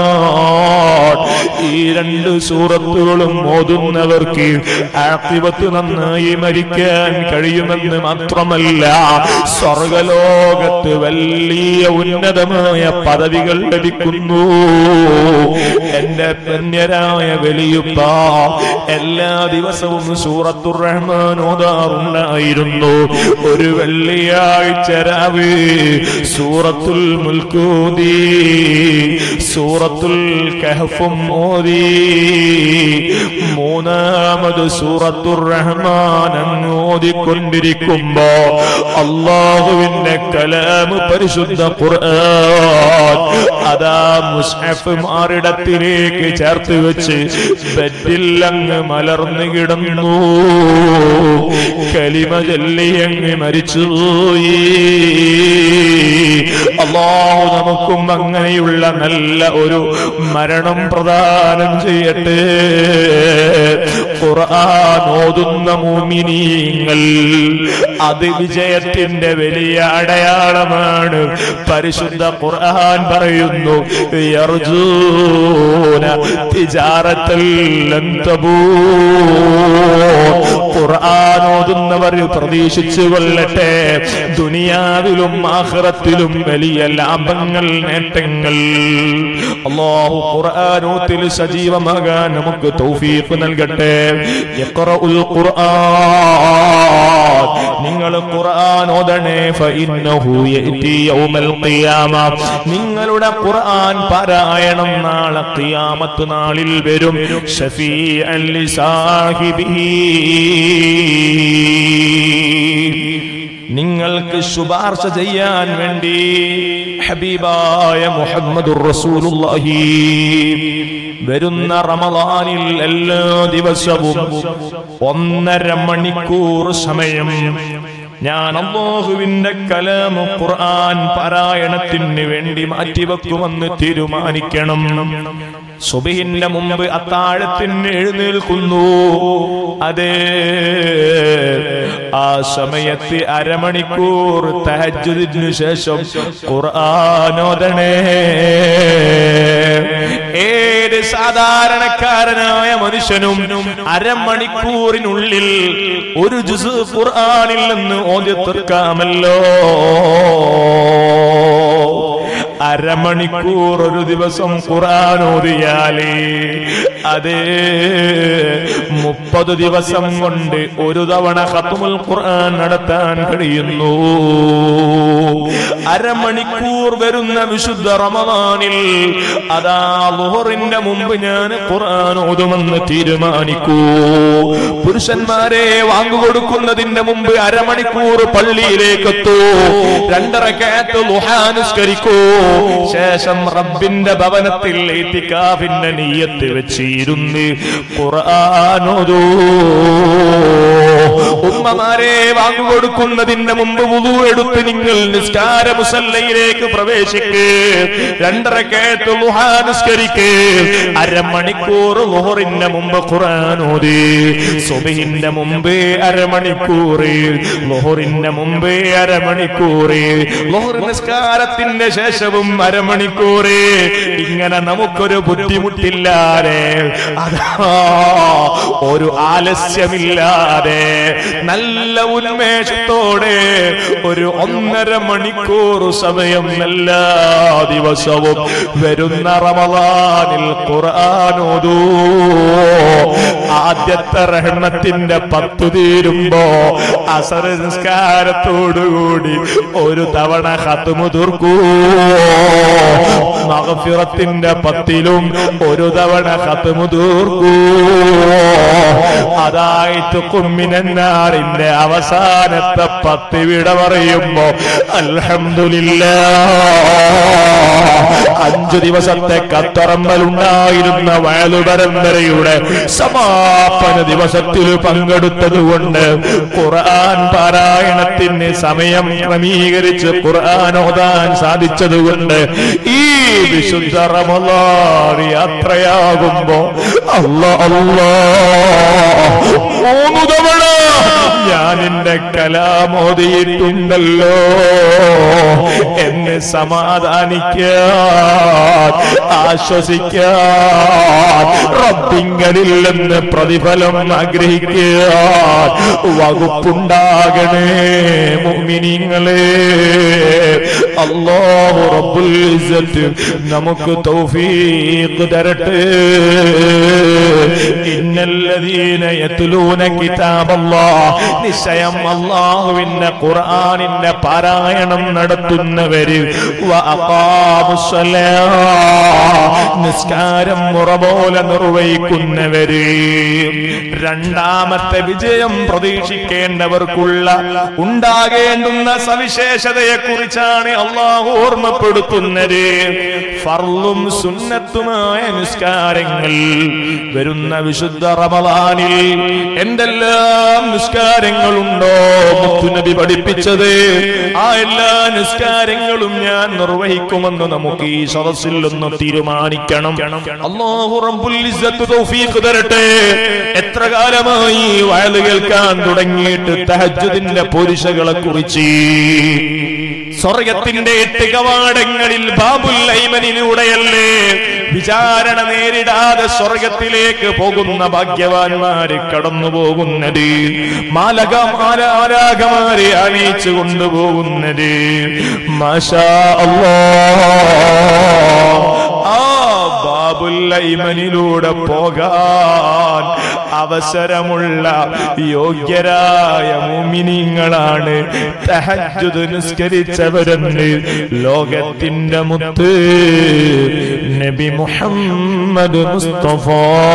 ഈ രണ്ട് സൂറത്തുകളും ഓതുന്നവർക്ക് ആക്തിവത്ത് നന്നായി മരിക്കാൻ കഴിയുമെന്ന് മാത്രമല്ല സ്വർഗലോകത്ത് വലിയ ഉന്നതമായ പദവികൾ ലഭിക്കുന്നു എന്റെ ധന്യരായ വലിയുപ്പ എല്ലാ ദിവസവും സൂറത്തുർ റഹ്മാൻ ഓതാറുണ്ടായിരുന്നു ഒരു വെള്ളിയാഴ്ച രാവ് സൂറത്തുൽ മുൽക്കൂതി സൂറത്തുൽ കഹഫും ഓതി മൂന്നാമത് സൂറത്തുർ റഹ്മാൻ അങ്ങ് ഓതിക്കൊണ്ടിരിക്കുമ്പോ അള്ളാഹുവിന്റെ കലാമ് പരിശുദ്ധ ഖുർആൻ അതാ മുസ്ഹഫ് മാറിടത്തിലേക്ക് ചേർത്ത് വെച്ച് ബെഡിൽ അങ്ങ് മലർന്നു കിടന്നു കലിമ ചൊല്ലി അങ്ങ് മരിച്ചുപോയി അള്ളാഹു നമുക്കും അങ്ങനെയുള്ള നല്ല ഒരു മരണം പ്രദാനം ചെയ്യട്ടെ ഖുർആൻ ഓതുന്ന മൂമിനീങ്ങൾ അത് വിജയത്തിന്റെ വലിയ അടയാളമാണ് പരിശുദ്ധ ഖുർആൻ പറയുന്നു യർജൂന തിജാറത്തൽ ലൻ തബൂർ. ഖുർആൻ ഓതുന്നവർ പ്രതീക്ഷിച്ചു കൊള്ളട്ടെ ദുനിയാവിലും ആഖിറത്തിലും വലിയ ലാഭങ്ങൾ നേട്ടങ്ങൾ അള്ളാഹു ഖുർആാനോത്തിൽ സജീവമാകാൻ നമുക്ക് തൗഫീഖ് നൽകട്ടെ യഖറഉൽ ഖുർആൻ നിങ്ങൾ ഖുർആൻ ഓതണേ ഫഇന്നഹു യഅതി യൗമൽ ഖിയാമ നിങ്ങളുടെ ഖുർആൻ പാരായണം നാളെ ഖിയാമത്ത് നാളിൽ വരും ഷഫീഅൻ ലിസാഹിബിഹി നിങ്ങൾക്ക് ശുപാർശ ചെയ്യാൻ വേണ്ടി ഹബീബായ മുഹമ്മദുർ റസൂലുള്ളാഹി വരുന്ന റമദാനിൽ എല്ലാ ദിവസവും ഒന്നര മണിക്കൂർ സമയം ഞാൻ അള്ളാഹുവിന്റെ കലാമു ഖുർആൻ പാരായണത്തിന് വേണ്ടി മാറ്റിവെക്കുമെന്ന് തീരുമാനിക്കണം സുബഹിന്റെ മുമ്പ് അത്താഴത്തിന് എഴുന്നേൽക്കുന്നു അതെ ആ സമയത്ത് അരമണിക്കൂർ തഹജ്ജുദിനു ശേഷം ഖുർആാനോദണേ ഏത് സാധാരണക്കാരനായ മനുഷ്യനും അരമണിക്കൂറിനുള്ളിൽ ഒരു ജുസ് ഖുർആനിൽ നിന്ന് ഓതി തീർക്കാമല്ലോ അരമണിക്കൂർ ഒരു ദിവസം ഖുർആൻ ഓതിയാലേ അതേ മുപ്പത് ദിവസം കൊണ്ട് ഒരു തവണ ഖത്മുൽ ഖുർആൻ നടത്താൻ കഴിയുന്നു അരമണിക്കൂർ വരുന്ന വിശുദ്ധ റമദാനിൽ അതാ ലുഹറിന്റെ മുമ്പ് ഞാൻ ഖുർആൻ ഓതുമെന്ന് തീരുമാനിക്കൂ പുരുഷന്മാരെ വാങ്ങുകൊടുക്കുന്നതിന്റെ മുമ്പ് അരമണിക്കൂർ പള്ളിയിലേക്ക് എത്തൂ രണ്ടര കാറ്റ് ലുഹാനുസ്കരിക്കൂ ശേഷം റബ്ബിന്റെ ഭവനത്തിൽ ഏത്തിക്കാവിന്റെ നീയത്ത് വെച്ചിരുന്ന് ഖുർആാനോദൂ ഉമ്മമാരെ വാങ്ങുകൊടുക്കുന്നതിന്റെ മുമ്പ് വുളു എടുത്ത് നിങ്ങൾ നിസ്കാര മുസല്ലയിലേക്ക് പ്രവേശിക്ക് രണ്ടര കേട്ട് ലുഹാനുസ്കരിക്ക് അരമണിക്കൂർ ലുഹറിന്റെ മുമ്പ് ഖുർആൻ ഓതി സുബഹിന്റെ മുമ്പേ അരമണിക്കൂർ ലുഹറിന്റെ മുമ്പേ അരമണിക്കൂർ ലുഹർ നിസ്കാരത്തിന്റെ ശേഷവും അരമണിക്കൂർ ഇങ്ങനെ നമുക്കൊരു ബുദ്ധിമുട്ടില്ലാതെ അതാ ഒരു ആലസ്യമില്ലാതെ നല്ല ഉന്മേഷത്തോടെ ഒരു ഒന്നര മണിക്കൂർ സമയം എല്ലാ ദിവസവും വരുന്ന റമദാനിൽ ഖുർആാനോദൂ ആദ്യത്തെ റഹ്മത്തിന്റെ പത്തു തീരുമ്പോ അസർ നിസ്കാരത്തോടുകൂടി ഒരു തവണ ഹത്തുമു തീർക്കൂ മഹഫിറത്തിന്റെ പത്തിലും ഒരു തവണ ഹത്തുമു തീർക്കൂ അതായിട്ട് കുമ്മിനാറിന്റെ അവസാനത്തെ പത്ത് വിട പറയുമ്പോ അൽഹംദുലില്ല അഞ്ചു ദിവസത്തെ കത്തറമ്പലുണ്ടായിരുന്ന വയലു പരമ്പരയുടെ സമാപന ദിവസത്തിൽ പങ്കെടുത്തതുകൊണ്ട് ഖുർആൻ പാരായണത്തിന് സമയം ക്രമീകരിച്ച് ഖുർആൻ ഓതാൻ സാധിച്ചതുകൊണ്ട് ഈ വിശുദ്ധ റമദാൻ യാത്രയാകുമ്പോ അല്ലാ അല്ലാ മൂന്ന് തവണ ഞാൻ എന്റെ കലാമോദിയിട്ടുണ്ടല്ലോ എന്നെ സമാധാനിക്കാൻ ആശ്വസിക്കാൻ റബ്ബിങ്കലിൽ നിന്ന് പ്രതിഫലം ആഗ്രഹിക്കാൻ വകുപ്പുണ്ടാകണേ മുഅ്മിനീങ്ങളെ അല്ലാഹു റബ്ബുൽ ഇസ്സത്ത് നമുക്ക് തൗഫീഖ് തരട്ടെ ഇന്നല്ലദീന യത്ലൂന കിതാബല്ലാഹ് നിശ്ചയം അല്ലാഹുവിന്റെ ഖുർആനിന്റെ പാരായണം നടത്തുന്നവര് വഅഖാമുസ്സലാ നിസ്കാരം മുറ പോലെ നിർവഹിക്കുന്നവര് രണ്ടാമത്തെ വിജയം പ്രതീക്ഷിക്കേണ്ടവർക്കുള്ള ഉണ്ടാകേണ്ടുന്ന സവിശേഷതയെ കുറിച്ചാണ് അള്ളാഹു ഓർമ്മപ്പെടുത്തുന്നത് ഫർളും സുന്നത്തുമായ നിസ്കാരങ്ങൾ വരുന്ന വിശുദ്ധ റമദാനിൽ എന്തെല്ലാം നിസ്കാരങ്ങളുണ്ടോ മുത്തുനബി പഠിപ്പിച്ചത് ആ എല്ലാ നിസ്കാരങ്ങളും ഞാൻ നിർവഹിക്കുമെന്ന് നമുക്ക് ഈ സദസ്സിൽ ഒന്ന് തീരുമാനിക്കണം അല്ലാഹു റബ്ബുൽ ഇസ്സത്ത് തൗഫീഖ് തരട്ടെ എത്ര കാലമായി വയല് കേൾക്കാൻ തുടങ്ങിയിട്ട് തഹജ്ജുദിന്റെ പുരുഷകളെ കുറിച്ച് സ്വർഗത്തിന്റെ എട്ട് കവാടങ്ങളിൽ ബാബുൽ ഐമനിലൂടെയല്ലേ വിചാരണ നേരിടാതെ സ്വർഗത്തിലേക്ക് പോകുന്ന ഭാഗ്യവാന്മാര് കടന്നു പോകുന്നത് മാലക മാലാകമാരെ അണിയിച്ചു കൊണ്ടുപോകുന്നത് മാഷാ അല്ലാ ആ ബാബുൽ ഐമനിലൂടെ പോകാൻ അവസരമുള്ള യോഗ്യരായ മുമിനിങ്ങളാണ് തഹജ്ജുദ് നിസ്കരിച്ചവരെന്ന് ലോകത്തിന്റെ മുത്ത് നബി മുഹമ്മദ് മുസ്തഫ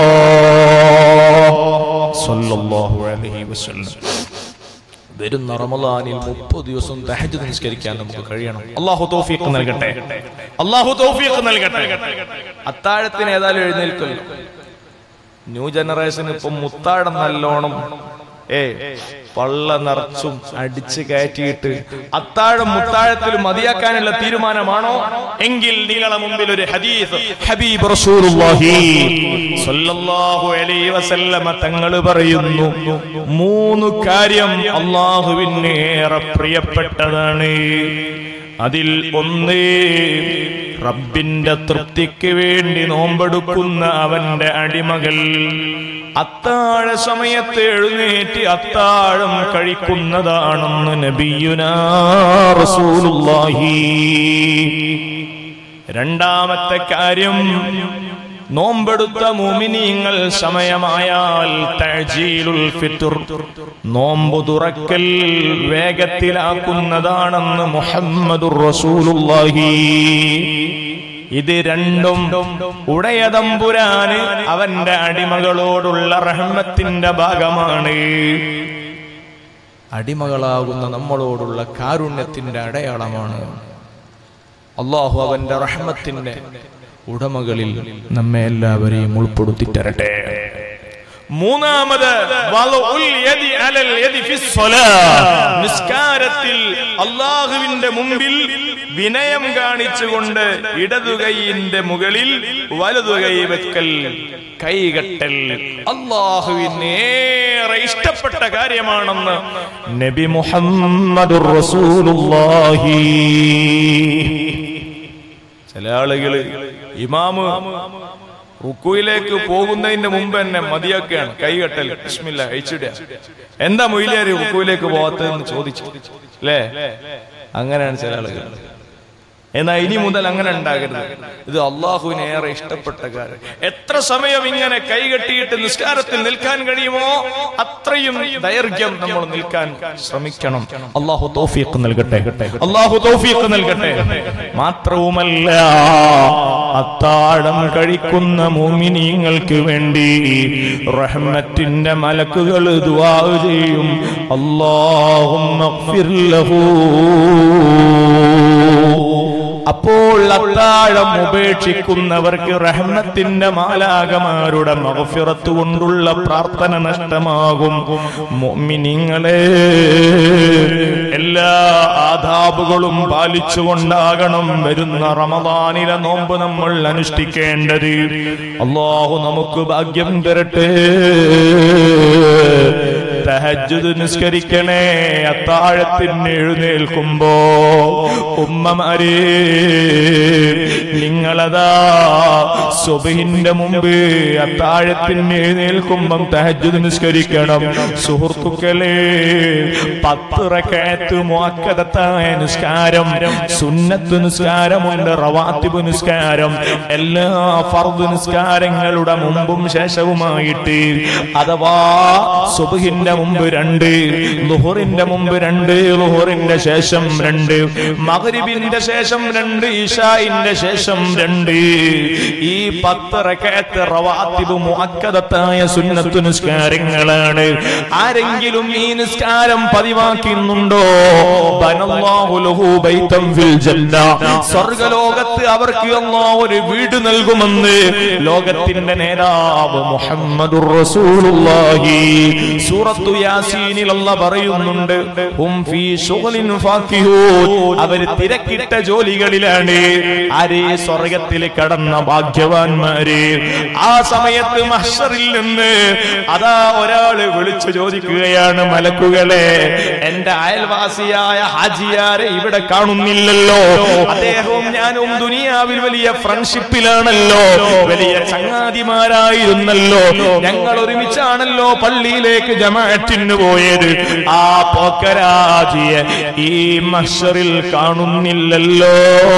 സല്ലല്ലാഹു അലൈഹി വസല്ലം വരുന്ന റമദാനിൽ മുപ്പത് ദിവസം തഹജ്ജുദ് നിസ്കരിക്കാൻ നമുക്ക് കഴിയണം അള്ളാഹു തൗഫീഖ് നൽകട്ടെ അള്ളാഹു തൗഫീഖ് നൽകട്ടെ അത്താഴത്തിന് ഏതായാലും എഴുന്നേൽക്കല്ലോ ന്യൂ ജനറേഷൻ ഇപ്പം മുത്താഴം നല്ലോണം ഏ പള്ള നിറച്ചും അടിച്ച് കയറ്റിയിട്ട് അത്താഴം മുത്താഴത്തിൽ മതിയാക്കാനുള്ള തീരുമാനമാണോ എങ്കിൽ നിങ്ങളെ മുമ്പിൽ ഒരു ഹദീസ് ഹബീബ് റസൂലുള്ളാഹി സ്വല്ലല്ലാഹു അലൈഹി വസല്ലമ തങ്ങൾ പറയുന്നു മൂന്ന് കാര്യം അള്ളാഹുവിന് ഏറെ പ്രിയപ്പെട്ടതാണ് അതിൽ ഒന്ന് റബ്ബിന്റെ തൃപ്തിക്ക് വേണ്ടി നോമ്പെടുക്കുന്ന അവന്റെ അടിമകൾ അത്താഴ സമയത്ത് എഴുന്നേറ്റ് അത്താഴം കഴിക്കുന്നതാണെന്ന് നബിയുനാ റസൂലുള്ളാഹി രണ്ടാമത്തെ കാര്യം നോമ്പെടുത്ത മുമിനീങ്ങൾ സമയമായാൽ തഅജീലുൽ ഫിത്ർ നോമ്പ് തുറക്കൽ വേഗത്തിലാക്കുന്നതാണെന്ന് മുഹമ്മദുർ റസൂലുള്ളാഹി ഇത് രണ്ടും ഉടയതമ്പുരാന് അവന്റെ അടിമകളോടുള്ള റഹ്മത്തിന്റെ ഭാഗമാണ് അടിമകളാകുന്ന നമ്മളോടുള്ള കാരുണ്യത്തിന്റെ അടയാളമാണ് അള്ളാഹു അവന്റെ റഹ്മത്തിന്റെ ഉടമകളിൽ നമ്മെ എല്ലാവരെയും ഉൾപ്പെടുത്തി തരട്ടെ മൂന്നാമത് വളുഉൽ യദി അലൽ യദി ഫിസ് സ്വലാ. നിസ്കാരത്തിൽ അള്ളാഹുവിന്റെ മുമ്പിൽ വിനയം കാണിച്ചുകൊണ്ട് ഇടതുകൈയിന്റെ മുകളിൽ വലതുകൈ വെക്കൽ കൈകെട്ടൽ അള്ളാഹുവിന് ഏറെ ഇഷ്ടപ്പെട്ട കാര്യമാണെന്ന് നബി മുഹമ്മദുർ റസൂലുള്ളാഹി ചില ആളുകള് ഇമാമ് റുക്കുയിലേക്ക് പോകുന്നതിന്റെ മുമ്പ് തന്നെ മതിയാക്കുകയാണ് കൈകെട്ടൽ ബിസ്മില്ല അയച്ചിടുക എന്താ മൊയിലേറി റുക്കുയിലേക്ക് പോകാത്തതെന്ന് ചോദിച്ചു അല്ലേ അങ്ങനെയാണ് ചില ആളുകൾ എന്നാൽ ഇനി മുതൽ അങ്ങനെ ഉണ്ടാകരുത് ഇത് അള്ളാഹുവിന് ഏറെ ഇഷ്ടപ്പെട്ട കാര്യം എത്ര സമയം ഇങ്ങനെ കൈകെട്ടിയിട്ട് നിസ്കാരത്തിൽ നിൽക്കാൻ കഴിയുമോ അത്രയും ദൈർഘ്യം നമ്മൾ നിൽക്കാൻ ശ്രമിക്കണം അള്ളാഹു തോഫീക്ക് നൽകട്ടെ അള്ളാഹു തോഫീക്ക് നൽകട്ടെ മാത്രവുമല്ല അത്താഴം കഴിക്കുന്ന മോമിനിങ്ങൾക്ക് വേണ്ടി റഹ്മത്തിന്റെ മലക്കുകൾ ദുആ ചെയ്യും അല്ലാഹുമ്മ അപ്പോൾ അത്താഴം ഉപേക്ഷിക്കുന്നവർക്ക് റഹ്മത്തിന്റെ മാലാകമാരുടെ മഹഫിറത്ത് കൊണ്ടുള്ള പ്രാർത്ഥന നഷ്ടമാകും മുഅ്മിനീങ്ങളെ എല്ലാ ആദാബുകളും പാലിച്ചുകൊണ്ടാകണം വരുന്ന റമദാനിലെ നോമ്പ് നമ്മൾ അനുഷ്ഠിക്കേണ്ടത് അള്ളാഹു നമുക്ക് ഭാഗ്യം തരട്ടെ തഹജ്ജുദ് നിസ്കരിക്കണേ അത്താഴത്തിന് എഴുന്നേൽക്കുമ്പോ ഉമ്മമാരെ നിങ്ങളതാ സുബഹിന്റെ മുമ്പ് അത്താഴത്തിന് എഴുന്നേൽക്കുമ്പം തഹജ്ജുദ് നിസ്കരിക്കണം സുഹൃത്തുക്കളെ പത്ത് റക്കഅത്ത് മുഅക്കദത്തായ നിസ്കാരം സുന്നത്ത് നിസ്കാരമുണ്ട് റവാത്തിബ് നിസ്കാരം എല്ലാ ഫർദ് നിസ്കാരങ്ങളുടെ മുമ്പും ശേഷവുമായിട്ട് അഥവാ സുബഹിന്റെ മുമ്പ് രണ്ട് ലുഹറിന്റെ മുമ്പ് രണ്ട് ലുഹറിന്റെ ശേഷം രണ്ട് മഗ്രിബിന്റെ ശേഷം രണ്ട് ഇഷായിന്റെ ശേഷം രണ്ട് ഈ പത്ത് റകഅത്ത് റവാത്തിബ് മുഅക്കദത്തായ സുന്നത്ത് നിസ്കാരങ്ങളാണ് ആരെങ്കിലും ഈ നിസ്കാരം പതിവാക്കുന്നുണ്ടോ ബനല്ലാഹു ലഹു ബൈതം ഫിൽ ജന്ന സ്വർഗ്ഗലോകത്ത് അവർക്ക് അല്ലാഹു ഒരു വീട് നൽകുമെന്ന് ലോകത്തിന്റെ നേതാവ് മുഹമ്മദുർ റസൂലുള്ളാഹി സൂറത്തു യാസീനിൽ അല്ലാഹ് പറയുന്നുണ്ട് ഹും ഫീ ശുഗ്ലിൻ ഫാക്കിഹൂൻ അവർ തിരക്കിട്ട ജോലികളിലാണ് ആരേ സ്വർഗത്തിൽ കടന്ന ഭാഗ്യവാന്മാര് ആ സമയത്ത് മഹ്ഷറിൽ നിന്ന് അതാ ഒരാള് വിളിച്ചു ചോദിക്കുകയാണ് മലക്കുകളെ എന്റെ അയൽവാസിയായ ഹാജിയാരെ ഇവിടെ കാണുന്നില്ലല്ലോ അദ്ദേഹവും ഞാനും ദുനിയാവിൽ വലിയ ഫ്രണ്ട്ഷിപ്പിലാണല്ലോ വലിയ ചങ്ങാതിമാരായിരുന്നല്ലോ ഞങ്ങൾ ഒരുമിച്ചാണല്ലോ പള്ളിയിലേക്ക് ജമാഅത്തിന് പോയത് ആ പോക്കരാജിയെ ഈ മഷറിൽ കാണുന്നില്ലല്ലോ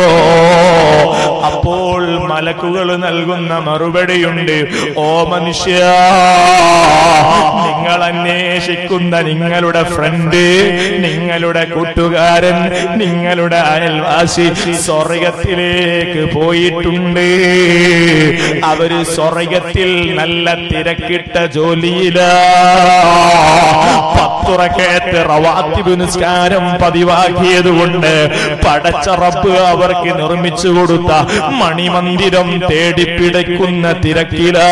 അപ്പോൾ മലക്കുകൾ നൽകുന്ന മറുപടിയുണ്ട് ഓ മനുഷ്യ നിങ്ങൾ അന്വേഷിക്കുന്ന നിങ്ങളുടെ ഫ്രണ്ട് നിങ്ങളുടെ കൂട്ടുകാരൻ നിങ്ങളുടെ അയൽവാസി സ്വർഗത്തിലേക്ക് പോയിട്ടുണ്ട് അവര് സ്വർഗത്തിൽ നല്ല തിരക്കിട്ട ജോലിയിലാ പത്തുറക്കേറ്റ് റവാത്തിബ് നിസ്കാരം പതിവാക്കിയത് കൊണ്ട് പടച്ച റബ്ബ് അവർക്ക് നിർമ്മിച്ചു കൊടുത്ത മണിമന്ദിരം തേടിപ്പിടയ്ക്കുന്ന തിരക്കിലാ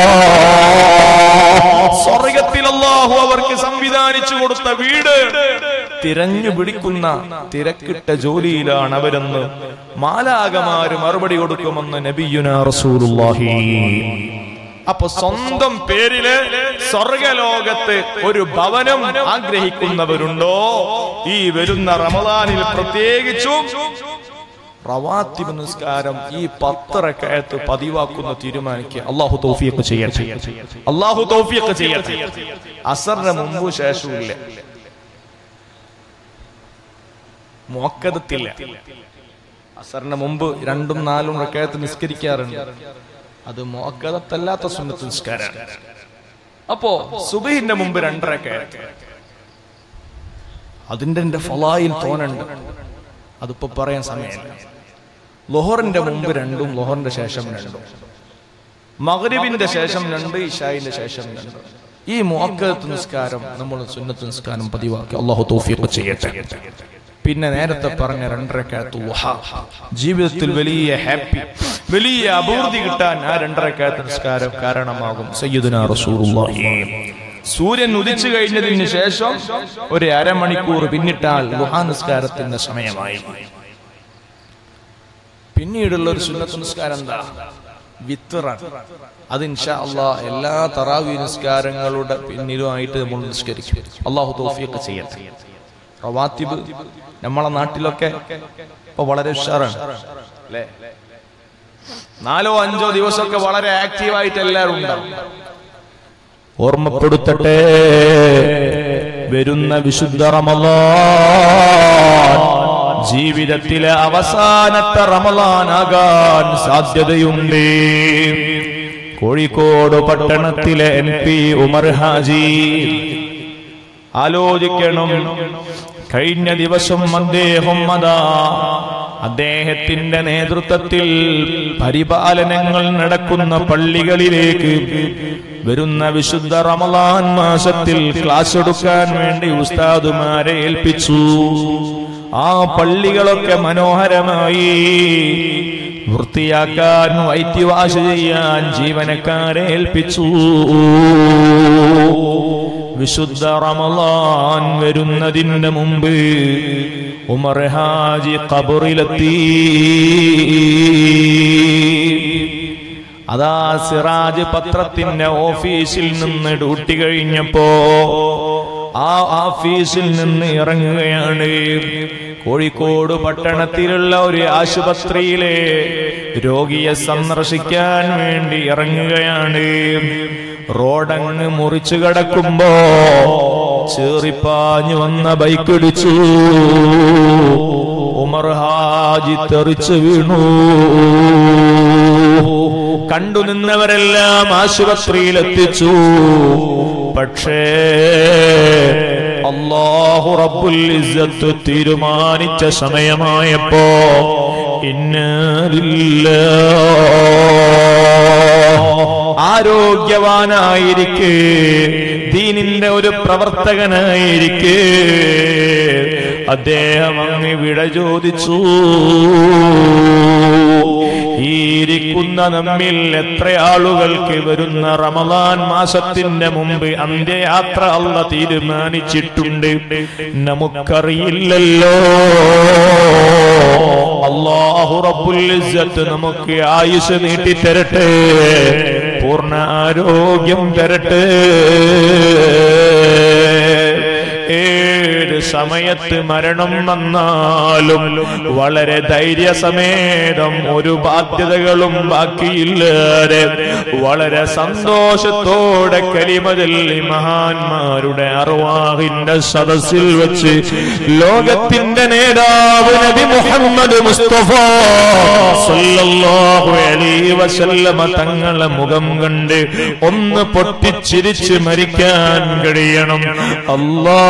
സ്വർഗത്തിൽ അല്ലാഹു അവർക്ക് സംവിധാനിച്ചു കൊടുത്ത വീട് തിരഞ്ഞു പിടിക്കുന്ന തിരക്കിട്ട ജോലിയിലാണ് അവരെന്ന് മാലാകമാര് മറുപടി കൊടുക്കുമെന്ന് നബിയുന റസൂലുള്ളാഹി അപ്പൊ സ്വന്തം പേരില് സ്വർഗലോകത്ത് ഒരു ഭവനം ആഗ്രഹിക്കുന്നവരുണ്ടോ ഈ വരുന്ന റമദാനിൽ പ്രത്യേകിച്ചും റവാത്തിബ് നിസ്കാരം ഈ പത്തറക്കയത്ത് പതിവാക്കുന്ന തീരുമാനിക്കുക അള്ളാഹു തൗഫിയൊക്കെ ചെയ്യട്ടെ അള്ളാഹു തൗഫിയൊക്കെ ചെയ്യട്ടെ അസറിന് മുമ്പ് ശേഷമില്ല മോക്കതത്തില്ല അസറിന് മുമ്പ് രണ്ടും നാലും റക്കയത്ത് നിസ്കരിക്കാറുണ്ട് അത് മോക്കതത്തല്ലാത്ത സുന്നത്ത് നിസ്കാരമാണ് അപ്പോ സുബഹിന്റെ മുമ്പ് രണ്ടരക്കയത്ത് അതിന്റെ എന്റെ ഫലായിൽ തോന്നുണ്ട് അതിപ്പോ പറയാൻ സമയമില്ല ലൊഹറിന്റെ മുമ്പ് രണ്ടും ലൊഹറിന്റെ ശേഷം രണ്ടും മഗ്രിബിന്റെ ശേഷം രണ്ട് ഇഷായിന്റെ ശേഷം രണ്ട് ഈ മുഅക്കത്ത് നിസ്കാരം നമ്മൾ സുന്നത്ത് നിസ്കാരം പതിവാക്കി അള്ളാഹു തൗഫീഖ് ചെയ്യട്ടെ പിന്നെ നേരത്തെ പറഞ്ഞ രണ്ടരക്കാലത്ത് ജീവിതത്തിൽ വലിയ ഹാപ്പി വലിയ അഭിവൃദ്ധി കിട്ടാൻ ആ രണ്ടരക്കാലത്ത് നിസ്കാരം കാരണമാകും സയ്യിദുന റസൂലുള്ളാഹി സൂര്യൻ ഉദിച്ചു കഴിഞ്ഞതിന് ശേഷം ഒരു അരമണിക്കൂർ പിന്നിട്ടാൽ ലുഹാ നിസ്കാരത്തിന്റെ സമയമായി പിന്നീടുള്ള ഒരു സുന്നത്ത് നിസ്കാരം എന്താ വിത്തറാണ് അത് ഇൻഷാ അള്ളാ എല്ലാ തറാവി നിസ്കാരങ്ങളുടെ പിന്നിലുമായിട്ട് നമ്മൾ നിസ്കരിക്കും അള്ളാഹു തോഫിയൊക്കെ ചെയ്യട്ടെ റവാത്തിബ് നമ്മളെ നാട്ടിലൊക്കെ ഇപ്പൊ വളരെ ഉഷാറാണ് അല്ലേ നാലോ അഞ്ചോ ദിവസമൊക്കെ വളരെ ആക്റ്റീവായിട്ട് എല്ലാവരും ഉണ്ടാവും ഓർമ്മപ്പെടുത്തട്ടെ വരുന്ന വിശുദ്ധ റമളാൻ ജീവിതത്തിലെ അവസാനത്തെ റമളാനാകാൻ സാധ്യതയുണ്ട് കോഴിക്കോട് പട്ടണത്തിലെ എം പി ഉമർ ഹാജി ആലോചിക്കണം കഴിഞ്ഞ ദിവസം അദ്ദേഹം അതാ അദ്ദേഹത്തിന്റെ നേതൃത്വത്തിൽ പരിപാലനങ്ങൾ നടക്കുന്ന പള്ളികളിലേക്ക് വരുന്ന വിശുദ്ധ റമലാൻ മാസത്തിൽ ക്ലാസ് എടുക്കാൻ വേണ്ടി ഉസ്താദുമാരെ ഏൽപ്പിച്ചു ആ പള്ളികളൊക്കെ മനോഹരമായി വൃത്തിയാക്കാൻ വൈദ്യവാശ ചെയ്യാൻ ജീവനക്കാരെ ഏൽപ്പിച്ചു വിശുദ്ധ റമലാൻ വരുന്നതിന് മുമ്പ് ഉമർ ഹാജി ഖബറിലെത്തി അതാ സിറാജ് പത്രത്തിന്റെ ഓഫീസിൽ നിന്ന് ഡ്യൂട്ടി കഴിഞ്ഞപ്പോ ആ ഓഫീസിൽ നിന്ന് ഇറങ്ങുകയാണ് കോഴിക്കോട് പട്ടണത്തിലുള്ള ഒരു ആശുപത്രിയിലെ രോഗിയെ സന്ദർശിക്കാൻ വേണ്ടി ഇറങ്ങുകയാണ് റോഡങ്ങ് മുറിച്ചു കടക്കുമ്പോ ചേറിപ്പാഞ്ഞു വന്ന ബൈക്ക് ഇടിച്ചു ഉമർ ഹാജി തെറിച്ചു വീണു കണ്ടു നിന്നവരെല്ലാം ആശുപത്രിയിൽ എത്തിച്ചു പക്ഷേ അള്ളാഹു റബ്ബുൽ ഇസ്സത്ത് തീരുമാനിച്ച സമയമായപ്പോ ഇന്നലില്ല ആരോഗ്യവാനായിരിക്കെ ദീനിന്റെ ഒരു പ്രവർത്തകനായിരിക്കെ അദ്ദേഹം അങ്ങ് വിട ചോദിച്ചു ഈ ഇരിക്കുന്ന നമ്മിൽ എത്ര ആളുകൾക്ക് വരുന്ന റമദാൻ മാസത്തിന്റെ മുമ്പ് അന്ത്യയാത്ര അല്ല തീരുമാനിച്ചിട്ടുണ്ട് നമുക്കറിയില്ലല്ലോ അള്ളാഹു റബ്ബുൽ ഇസ്സത്ത് നമുക്ക് ആയുസ് നീട്ടിത്തരട്ടെ പൂർണ്ണ ആരോഗ്യം തരട്ടെ ഏത് സമയത്ത് മരണം വന്നാലും വളരെ ധൈര്യസമേതം ഒരു ബാധ്യതകളും ബാക്കിയില്ലാതെ വളരെ സന്തോഷത്തോടെ കലിമതല്ലി മഹാന്മാരുടെ അറുവാഹിന്റെ സദസ്സിൽ വെച്ച് ലോകത്തിന്റെ നേതാവ് നബി മുഹമ്മദ് മുസ്തഫ സല്ലല്ലാഹു അലൈഹി വസല്ലമ തങ്ങളെ മുഖം കണ്ട് ഒന്ന് പൊട്ടിച്ചിരിച്ച് മരിക്കാൻ കഴിയണം അല്ലാ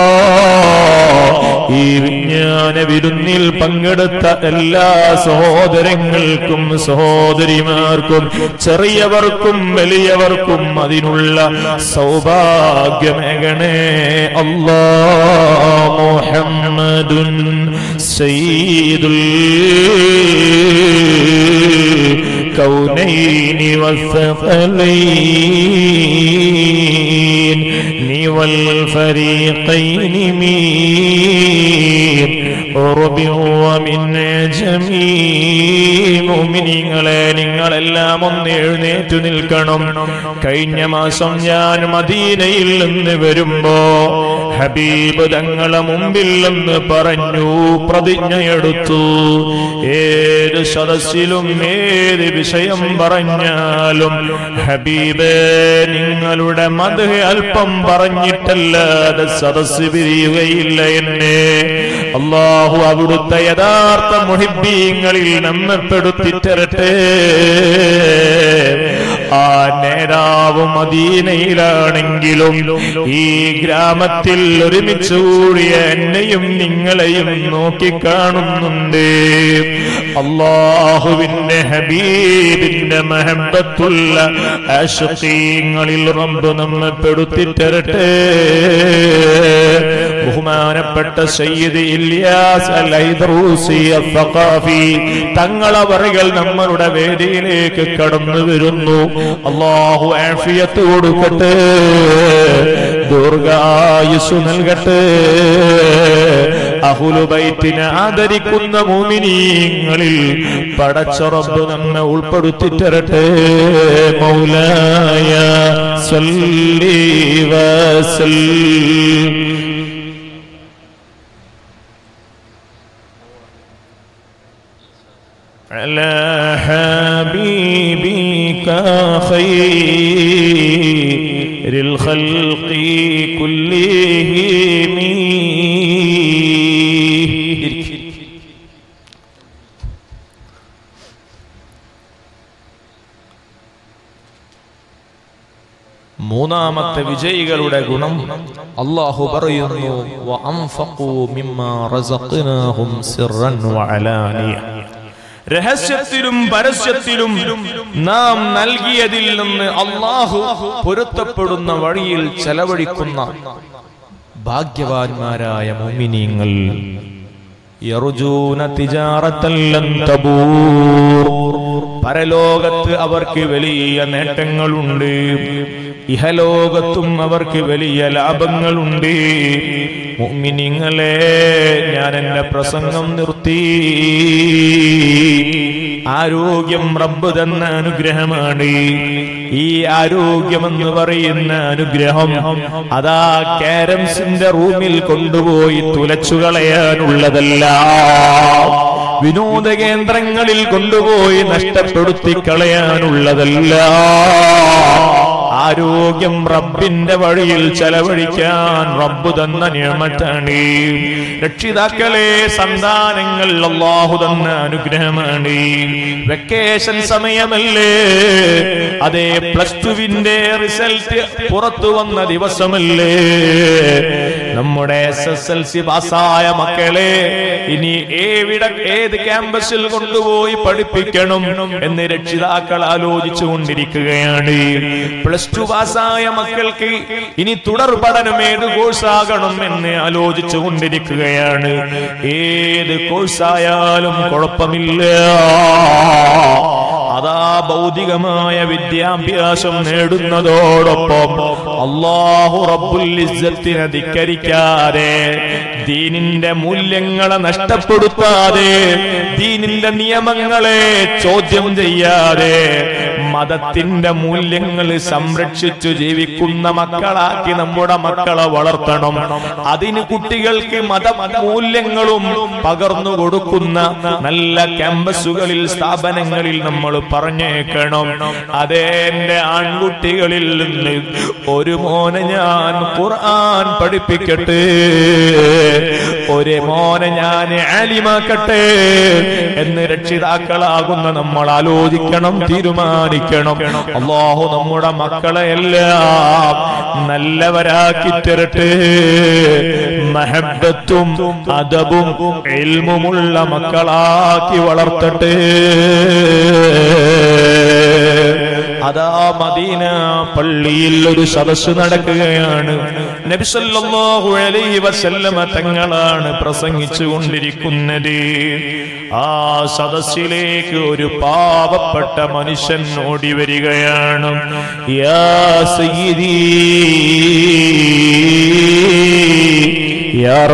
ഈ വിജ്ഞാന വിരുന്നിൽ പങ്കെടുത്ത എല്ലാ സഹോദരങ്ങൾക്കും സഹോദരിമാർക്കും ചെറിയവർക്കും വലിയവർക്കും അതിനുള്ള സൗഭാഗ്യമേകണേ അല്ലാ മുഹമ്മദുൻ സയ്യിദുൽ الكونين والثقلين والفريقين مين عرب ومن جميع മുഅ്മിനീങ്ങളെ നിങ്ങളെല്ലാം ഒന്ന് എഴുന്നേറ്റ് നിൽക്കണം കഴിഞ്ഞ മാസം ഞാൻ മദീനയിൽ നിന്ന് വരുമ്പോ ഹബീബ് തങ്ങളെ മുമ്പിൽ നിന്ന് പറഞ്ഞു പ്രതിജ്ഞയെടുത്തു ഏത് സദസ്സിലും ഏത് വിഷയം പറഞ്ഞാലും ഹബീബ് നിങ്ങളുടെ മത് അല്പം പറഞ്ഞിട്ടല്ലാതെ സദസ്സ് പിരിയുകയില്ല എന്നെ അള്ളാഹു അവിടുത്തെ യഥാർത്ഥ മുഹിബീങ്ങളിൽ നമ്മെ പെടുത്തിത്തരട്ടെ ആ നേതാവ് മദീനയിലാണെങ്കിലും ഈ ഗ്രാമത്തിൽ ഒരുമിച്ച് കൂടിയ എന്നെയും നിങ്ങളെയും നോക്കി കാണുന്നുണ്ട് അള്ളാഹുവിന്റെ ഹബീബിന്റെ മഹബത്തുള്ള അഷീങ്ങളിൽ റബ്ബ് നമ്മെ പെടുത്തിത്തരട്ടെ ബഹുമാനപ്പെട്ട സയ്യിദ് ഇല്യാസ് അൽ ഹൈദറൂസി അഫഖാഫി തങ്ങളവറുകൾ നമ്മളുടെ വേദിയിലേക്ക് കടന്നു വരുന്നു അള്ളാഹു ആഫിയത്ത് കൊടുക്കട്ടെ ദീർഘായുസ് നൽകട്ടെ അഹുലുബൈത്തിനെ ആദരിക്കുന്ന മോമിനീങ്ങളിൽ പടച്ചറബ് നമ്മെ ഉൾപ്പെടുത്തി തരട്ടെ മൗലായ സല്ലി വസല്ലം على حبيبك خير الخلق كلهم മൂന്നാമത്തെ വിജയികളുടെ ഗുണം അള്ളാഹു പറയുന്നു വഅൻഫഖൂ മിമ്മാ റസഖ്നാഹും സിർറൻ വഅലാനിയ രഹസ്യത്തിലും പരസ്യത്തിലും നാം നൽകിയതിൽ നിന്ന് അള്ളാഹു പൊരുത്തപ്പെടുന്ന വഴിയിൽ ചെലവഴിക്കുന്ന ഭാഗ്യവാന്മാരായ മുമിനീങ്ങൾ യറുജൂന തിജാറത്തല്ലൻ തബൂർ പരലോകത്ത് അവർക്ക് വലിയ നേട്ടങ്ങളുണ്ട് ഇഹലോകത്തും അവർക്ക് വലിയ ലാഭങ്ങളുണ്ട് മുഅ്മിനീങ്ങളെ ഞാൻ എന്റെ പ്രസംഗം നിർത്തി ആരോഗ്യം റബ്ബ് തന്ന അനുഗ്രഹമാണ് ഈ ആരോഗ്യമെന്ന് പറയുന്ന അനുഗ്രഹം അതാ കാരംസിന്റെ റൂമിൽ കൊണ്ടുപോയി തുലച്ചു കളയാനുള്ളതല്ല വിനോദ കേന്ദ്രങ്ങളിൽ കൊണ്ടുപോയി നഷ്ടപ്പെടുത്തി കളയാനുള്ളതല്ല ആരോഗ്യം റബ്ബിന്റെ വഴിയിൽ ചെലവഴിക്കാൻ റബ്ബ് തന്ന നിയമത്താണ് രക്ഷിതാക്കളെ സന്താനങ്ങൾ അള്ളാഹു തന്ന അനുഗ്രഹമാണ് വെക്കേഷൻ സമയമല്ലേ അതേ പ്ലസ് ടുവിന്റെ റിസൾട്ട് പുറത്തു വന്ന ദിവസമല്ലേ നമ്മുടെ എസ് എസ് എൽ സി പാസ്സായ മക്കളെ ഇനി ഏവിട ഏത് ക്യാമ്പസിൽ കൊണ്ടുപോയി പഠിപ്പിക്കണം എന്ന് രക്ഷിതാക്കൾ ആലോചിച്ചു കൊണ്ടിരിക്കുകയാണ് പ്ലസ് ടു പാസ്സായ മക്കൾക്ക് ഇനി തുടർ പഠനം ഏത് കോഴ്സാകണം എന്ന് ആലോചിച്ചു കൊണ്ടിരിക്കുകയാണ് ഏത് കോഴ്സായാലും കുഴപ്പമില്ല അതാ ഭൗതികമായ വിദ്യാഭ്യാസം നേടുന്നതോടൊപ്പം അള്ളാഹു റബ്ബുൽ ഇസ്സത്തിനെ ധിക്കരിക്കാതെ ദീനിന്റെ മൂല്യങ്ങളെ നഷ്ടപ്പെടുത്താതെ ദീനിന്റെ നിയമങ്ങളെ ചോദ്യം ചെയ്യാതെ മതത്തിന്റെ മൂല്യങ്ങൾ സംരക്ഷിച്ചു ജീവിക്കുന്ന മക്കളാക്കി നമ്മുടെ മക്കളെ വളർത്തണം അതിന് കുട്ടികൾക്ക് മത മൂല്യങ്ങളും പകർന്നു കൊടുക്കുന്ന നല്ല ക്യാമ്പസുകളിൽ സ്ഥാപനങ്ങളിൽ നമ്മൾ പറഞ്ഞേക്കണം അതേ എന്റെ ആൺകുട്ടികളിൽ നിന്ന് ഒരു മോനെ ഞാൻ ഖുർആൻ പഠിപ്പിക്കട്ടെ ഒരു മോനെ ഞാൻ ആലിമാക്കട്ടെ എന്ന് രക്ഷിതാക്കളാകുന്ന നമ്മൾ ആലോചിക്കണം തീരുമാനിക്കണം അള്ളാഹു നമ്മുടെ മക്കളെ എല്ലാം നല്ലവരാക്കി തരട്ടെ മഹബത്തും അദബും എൽമുമുള്ള മക്കളാക്കി വളർത്തട്ടെ അതാ മദീന പള്ളിയിൽ ഒരു സദസ്സ് നടക്കുകയാണ് നബിസല്ലാഹു അലൈഹി വസല്ലമ തങ്ങളാണ് പ്രസംഗിച്ചു കൊണ്ടിരിക്കുന്നത് ആ സദസ്സിലേക്ക് ഒരു പാവപ്പെട്ട മനുഷ്യൻ ഓടി വരികയാണ് യാ സയ്യിദീ യാ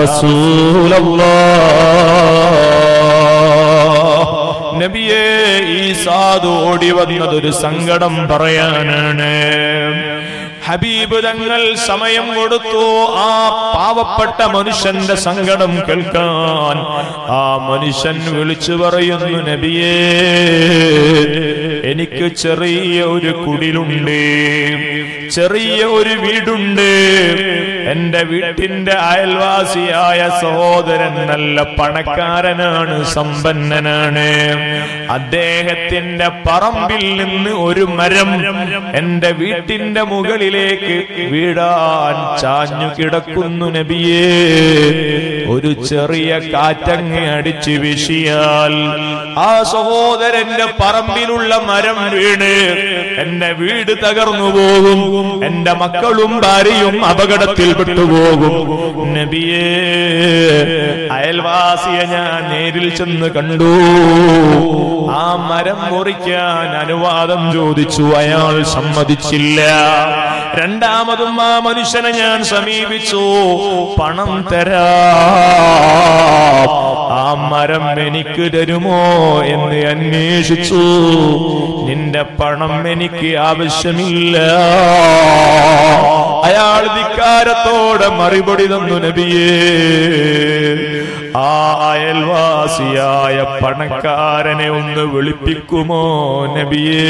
റസൂലല്ലാഹ് നബിയെ ഈ സാധു ഓടി വന്നതൊരു സങ്കടം പറയാനാണ് ഹബീബ് തങ്ങൾ സമയം കൊടുത്തു ആ പാവപ്പെട്ട മനുഷ്യന്റെ സങ്കടം കേൾക്കാൻ ആ മനുഷ്യൻ വിളിച്ചു പറയുന്നു നബിയേ എനിക്ക് ചെറിയ ഒരു കുടിലുണ്ട് ചെറിയ ഒരു വീടുണ്ട് എന്റെ വീട്ടിന്റെ അയൽവാസിയായ സഹോദരൻ നല്ല പണക്കാരനാണ് സമ്പന്നനാണ് അദ്ദേഹത്തിന്റെ പറമ്പിൽ നിന്ന് ഒരു മരം എന്റെ വീട്ടിന്റെ മുകളിലേക്ക് വീഴാൻ ചാഞ്ഞു കിടക്കുന്നു നബിയേ ഒരു ചെറിയ കാറ്റങ്ങ് അടിച്ചു വീശിയാൽ ആ സഹോദരന്റെ പറമ്പിലുള്ള മരം വീണ് എന്റെ വീട് തകർന്നു പോകും എന്റെ മക്കളും ഭാര്യയും അപകടത്തിൽ പെട്ടുപോകും നബിയേ അയൽവാസിയെ ഞാൻ നേരിൽ ചെന്ന് കണ്ടു ആ മരം മുറിക്കാൻ അനുവാദം ചോദിച്ചു അയാൾ സമ്മതിച്ചില്ല രണ്ടാമതും ആ മനുഷ്യനെ ഞാൻ സമീപിച്ചു പണം തരാ ആ മരം എനിക്ക് തരുമോ എന്ന് അന്വേഷിച്ചു നിന്റെ പണം എനിക്ക് ആവശ്യമില്ല അയാൾ ധിക്കാരത്തോടെ മറുപടി തന്നു നബിയേ ആ അയൽവാസിയായ പണക്കാരനെ ഒന്ന് വിളിപ്പിക്കുമോ നബിയേ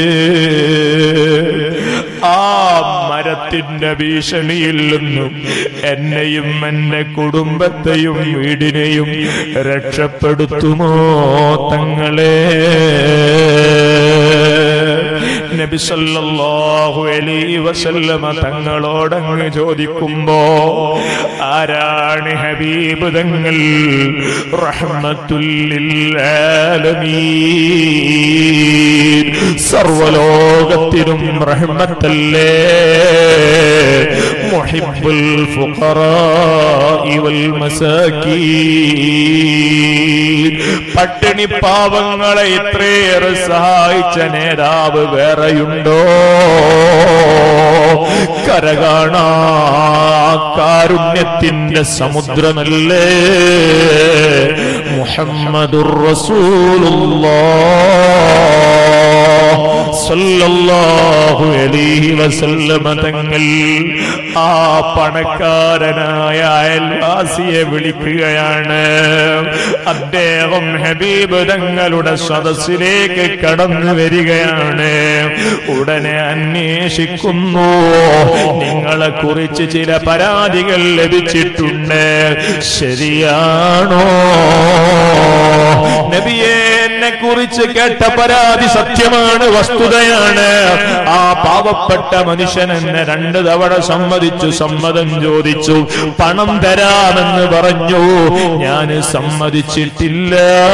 ആ മരത്തിന്റെ ഭീഷണിയിൽ നിന്നും എന്നെയും എന്റെ കുടുംബത്തെയും വീടിനെയും രക്ഷപ്പെടുത്തുമോ തങ്ങളെ നബി സല്ലല്ലാഹു അലൈഹി വസല്ലമ തങ്ങളോടങ്ങ് ചോദിക്കുമ്പോ ആരാണ് ഹബീബ് തങ്ങൾ റഹ്മത്തുൽ ലിൽ ആലമീൻ സർവലോകത്തിനും റഹ്മത്തല്ലേ മുഹിബ്ബുൽ ഫുഖറാഇ വൽ മസാകീൻ പട്ടിണി പാവങ്ങളെ ഇത്രയേറെ സഹായിച്ച നേതാവ് വേറെയുണ്ടോ കരകാണാ കാരുണ്യത്തിന്റെ സമുദ്രമല്ലേ മുഹമ്മദുർ റസൂലുള്ളാഹ് സല്ലല്ലാഹു അലൈഹി വസല്ലമ തങ്ങൾ ആ പണക്കാരനായ അയൽവാസിയെ വിളിക്കുകയാണ് അദ്ദേഹം ഹബീബ് തങ്ങളുടെ സദസ്സിലേക്ക് കടന്നു വരികയാണ് ഉടനെ അന്വേഷിക്കുന്നു നിങ്ങളെ കുറിച്ച് ചില പരാതികൾ ലഭിച്ചിട്ടുണ്ട് ശരിയാണോ നബിയെ എന്നെ കുറിച്ച് കേട്ട പരാതി സത്യമാണ് വസ്തുതയാണ് ആ പാവപ്പെട്ട മനുഷ്യൻ എന്നെ രണ്ട് തവണ സമ്മതിച്ചു സമ്മതം ചോദിച്ചു പണം തരാമെന്ന് പറഞ്ഞു ഞാൻ സമ്മതിച്ചിട്ടില്ല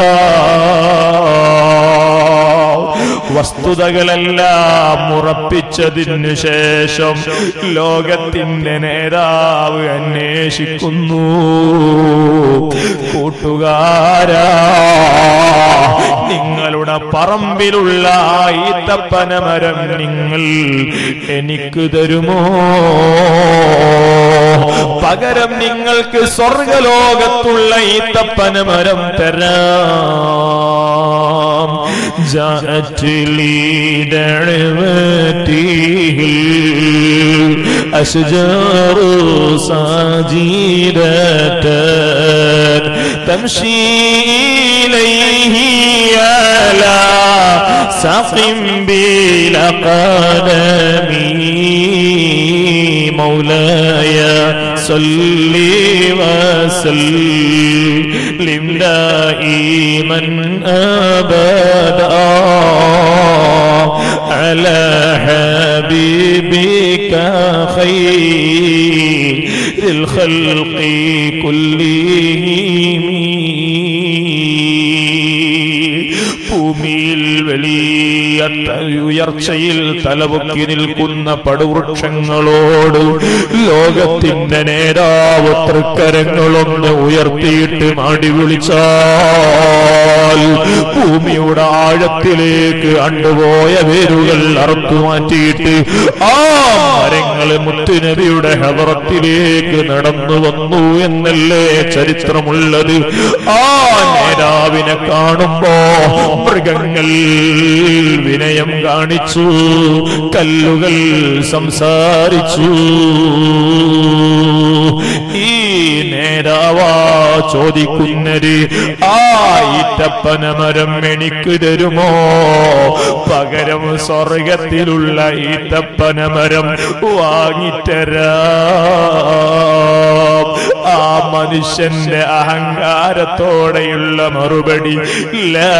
വസ്തുതകളെല്ലാം ഉറപ്പിച്ചതിനു ശേഷം ലോകത്തിന്റെ നേതാവ് അന്വേഷിക്കുന്നു കൂട്ടുകാരാ നിങ്ങളുടെ പറമ്പിലുള്ള ആ ഈത്തപ്പനമരം നിങ്ങൾ എനിക്ക് തരുമോ പകരം നിങ്ങൾക്ക് സ്വർഗലോകത്തുള്ള ഈത്തപ്പനമരം തരാം جاءت لي دعوته الأشجار ساجدة تمشي إليه على ساق بلا قدم مولاي صل وسلم دائما ابدا على حبيبك خير الخلق كلهم ഭൂമിയിൽ വലിയ അത്ത- ഉയർച്ചയിൽ തലപൊക്കി നിൽക്കുന്ന പടുവൃക്ഷങ്ങളോട് ലോകത്തിന്റെ നേതാവ് തൃക്കരങ്ങളൊന്ന് ഉയർത്തിയിട്ട് മാടി വിളിച്ചാൽ ഭൂമിയുടെ ആഴത്തിലേക്ക് അണ്ടുപോയ വേരുകൾ അറുത്തു മാറ്റിയിട്ട് ആ മരങ്ങള് മുത്തുനബിയുടെ ഹവറത്തിലേക്ക് നടന്നു വന്നു എന്നല്ലേ ചരിത്രമുള്ളത് ആ നേതാവിനെ കാണുമ്പോ മൃഗങ്ങൾ വിനയം കാണിച്ചു കല്ലുകൾ സംസാരിച്ചു ഈ നേതാവാ ചോദിക്കുന്നത് ആ ഈറ്റപ്പന മരം എനിക്ക് തരുമോ പകരം സ്വർഗത്തിലുള്ള ഈത്തപ്പന മരം വാങ്ങിത്തരാം ആ മനുഷ്യന്റെ അഹങ്കാരത്തോടെയുള്ള മറുപടി ലാ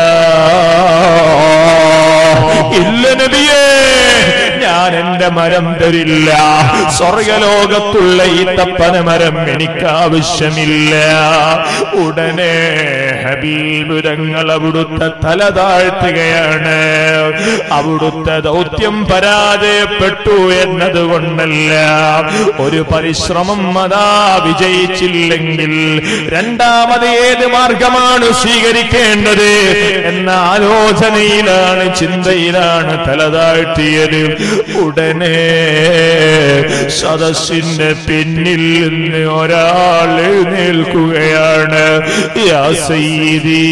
ഇല്ല നബിയേ ഞാൻ എന്റെ മരം തരില്ല സ്വർഗലോകത്തുള്ള ഈ തപ്പന മരം എനിക്ക് ആവശ്യമില്ല ഉടനെ ഹബീബ് തങ്ങൾ അവിടുത്തെ തല താഴ്ത്തുകയാണ് അവിടുത്തെ ദൗത്യം പരാജയപ്പെട്ടു എന്നതുകൊണ്ടല്ല ഒരു പരിശ്രമം അതാ വിജയിച്ചില്ലെങ്കിൽ രണ്ടാമത് ഏത് മാർഗമാണ് സ്വീകരിക്കേണ്ടത് എന്ന ആലോചനയിലാണ് ചിന്തയിലാണ് തലതാഴ്ത്തിയത് ഉടനെ സദസ്സിന്റെ പിന്നിൽ നിന്ന് ഒരാൾ എഴുന്നേൽക്കുകയാണ് യാ സയ്യിദി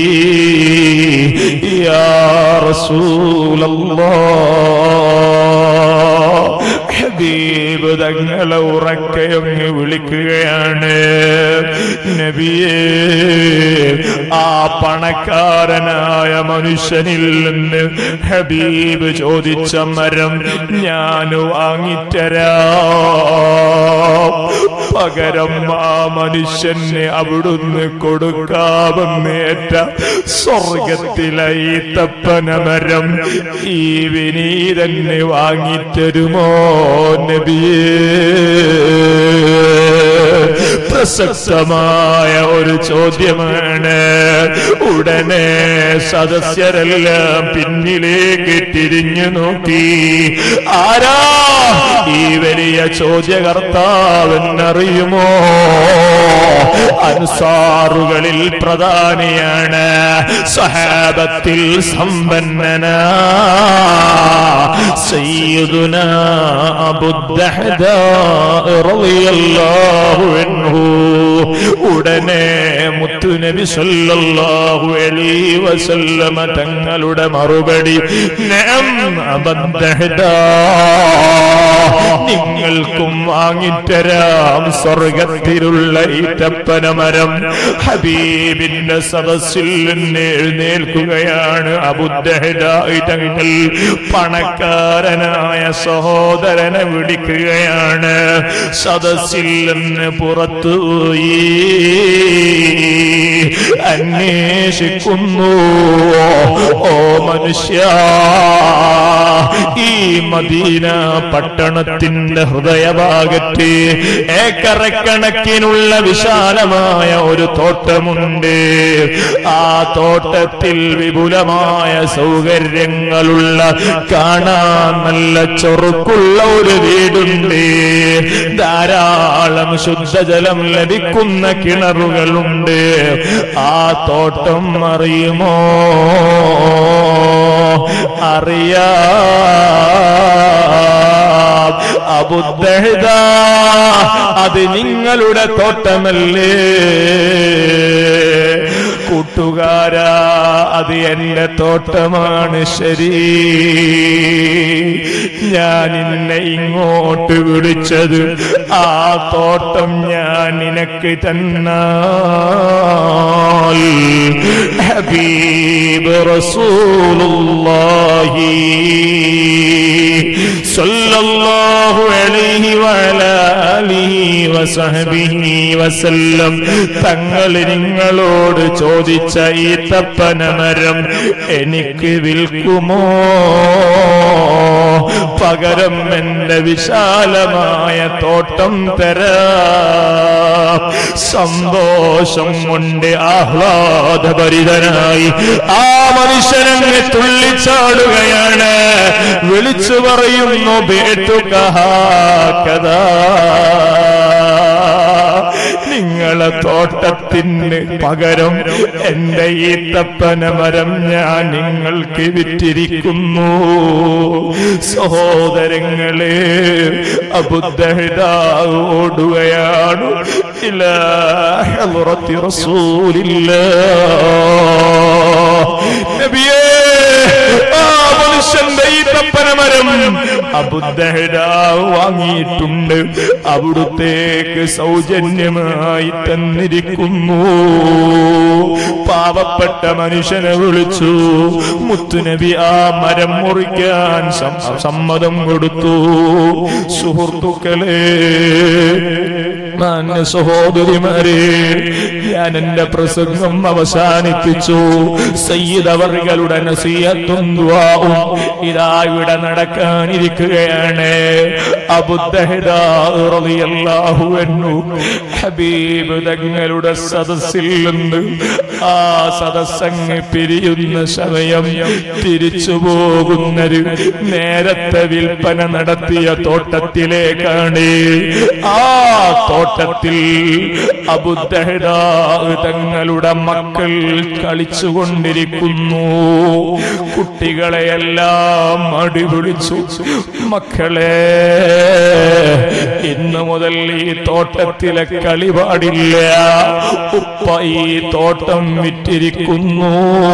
യാ റസൂലല്ലാഹ് ഹബീബ് തങ്ങളെ ഉറക്കയൊങ്ങ് വിളിക്കുകയാണ് നബിയേ ആ പണക്കാരനായ മനുഷ്യനിൽ നിന്ന് ഹബീബ് ചോദിച്ച മരം ഞാൻ വാങ്ങിത്തരാ പകരം ആ മനുഷ്യന് അവിടുന്ന് കൊടുക്കാമെന്നേറ്റ സ്വർഗത്തിലെ ഈ തപ്പന മരം ഈ വിനീതന് വാങ്ങിത്തരുമോ നബിയേ പ്രസക്തമായ ഒരു ചോദ്യമാണ് ഉടനെ സദസ്യരെല്ലാം പിന്നിലേക്ക് തിരിഞ്ഞു നോക്കി ആരാ ഈ വലിയ ചോദ്യകർത്താവെന്നറിയുമോ അൻസാറുകളിൽ പ്രധാനിയാണ് സഹാബത്തിൽ സമ്പന്നനാ സയ്യിദുന അബുദ്ദഹദാ റളിയല്ലാഹു അൻഹു ഉടനെ മുത്തുനബി സല്ലല്ലാഹു അലൈഹി വസല്ലമ തങ്ങളുടെ മറുപടി നഅം അബദ്ദഹദാ നിങ്ങൾക്കും വാങ്ങിത്തരാം സ്വർഗത്തിലുള്ള ഈറ്റപ്പന മരം ഹബീബിന്റെ സദസ്സിൽ നിന്ന് എഴുന്നേൽക്കുകയാണ് അബുദ്ധഹദായി തങ്ങൾ പണക്കാരനായ സഹോദരനെ വിളിക്കുകയാണ് സദസ്സിൽ നിന്ന് പുറത്തുപോയി അന്വേഷിക്കുന്നു ഓ മനുഷ്യ ഈ മദീന പട്ടണത്തിന്റെ ഹൃദയഭാഗത്ത് ഏക്കറക്കണക്കിനുള്ള വിശാലമായ ഒരു തോട്ടമുണ്ട് ആ തോട്ടത്തിൽ വിപുലമായ സൗകര്യങ്ങളുള്ള കാണാൻ നല്ല ചൊറുക്കുള്ള ഒരു വീടുണ്ട് ധാരാളം ശുദ്ധജലം ലഭിക്കുന്ന കിണറുകളുണ്ട് ആ തോട്ടം അറിയുമോ അറിയാം അബുദ്ധ അത് നിങ്ങളുടെ തോട്ടമല്ലേ കൂട്ടുകാരാ അത് എന്റെ തോട്ടമാണ് ശരി ഞാൻ നിന്നെ ഇങ്ങോട്ട് വിളിച്ചത് ആ തോട്ടം ഞാൻ നിനക്ക് തന്നാൽ ഹബീബ് റസൂലുള്ളാഹി സല്ലല്ലാഹു അലൈഹി വഅലാ ആലിഹി വസഹബിഹി വസല്ലം തങ്ങൾ നിങ്ങളോട് ചോദിച്ച ഈ തപ്പന മരം എനിക്ക് വിൽക്കുമോ പകരം എന്റെ വിശാലമായ തോട്ടം തരാം സന്തോഷം കൊണ്ട് ആഹ്ലാദഭരിതനായി ആ മനുഷ്യനങ്ങ് തുള്ളിച്ചാടുകയാണ് വിളിച്ചു പറയുന്നു ബേട്ടുകഹാക്കഥാ നിങ്ങളെ തോട്ടത്തിന് പകരം എന്റെ ഈ തപ്പന മരം ഞാൻ നിങ്ങൾക്ക് വിറ്റിരിക്കുന്നു സഹോദരങ്ങളെ അബുദ്ധഹിത ഓടുകയാണ് ഇലാ ഹളറത്തി റസൂലില്ലാ നബിയേ ആ മനുഷ്യന്റെ ഈ തപ്പനമരം അബുദ്ധഹര വാങ്ങിയിട്ടുണ്ട് അവിടുത്തേക്ക് സൗജന്യമായി തന്നിരിക്കുന്നു പാവപ്പെട്ട മനുഷ്യനെ വിളിച്ചു മുത്തുനബി ആ മരം മുറിക്കാൻ സം- സമ്മതം കൊടുത്തു സുഹൃത്തുക്കളെ മാന്യ സഹോദരിമാരെ ഞാൻ എന്റെ പ്രസംഗം അവസാനിപ്പിച്ചു സയ്യിദവറുകളുടെ നസീഹത്തും ദുആഉം ഇതാ ഇവിടെ നടക്കാനിരിക്കുകയാണ് അബുദ്ധഹിദാഹു എന്നു ഹബീബ് തങ്ങളുടെ സദസ്സിൽ നിന്ന് ആ സദസ്സങ്ങ് പിരിയുന്ന സമയം തിരിച്ചു പോകുന്നത് നേരത്തെ വിൽപ്പന നടത്തിയ തോട്ടത്തിലേക്കാണ് ആ തോട്ടത്തിൽ അബുദ്ധഹിദാ തങ്ങളുടെ മക്കൾ കളിച്ചുകൊണ്ടിരിക്കുന്നു കുട്ടികളെയെല്ലാം അടിപിടിച്ചു മക്കളെ ഇന്നു മുതൽ ഈ തോട്ടത്തിലെ കളി പാടില്ല ഉപ്പ ഈ തോട്ടം വിറ്റിരിക്കുന്നു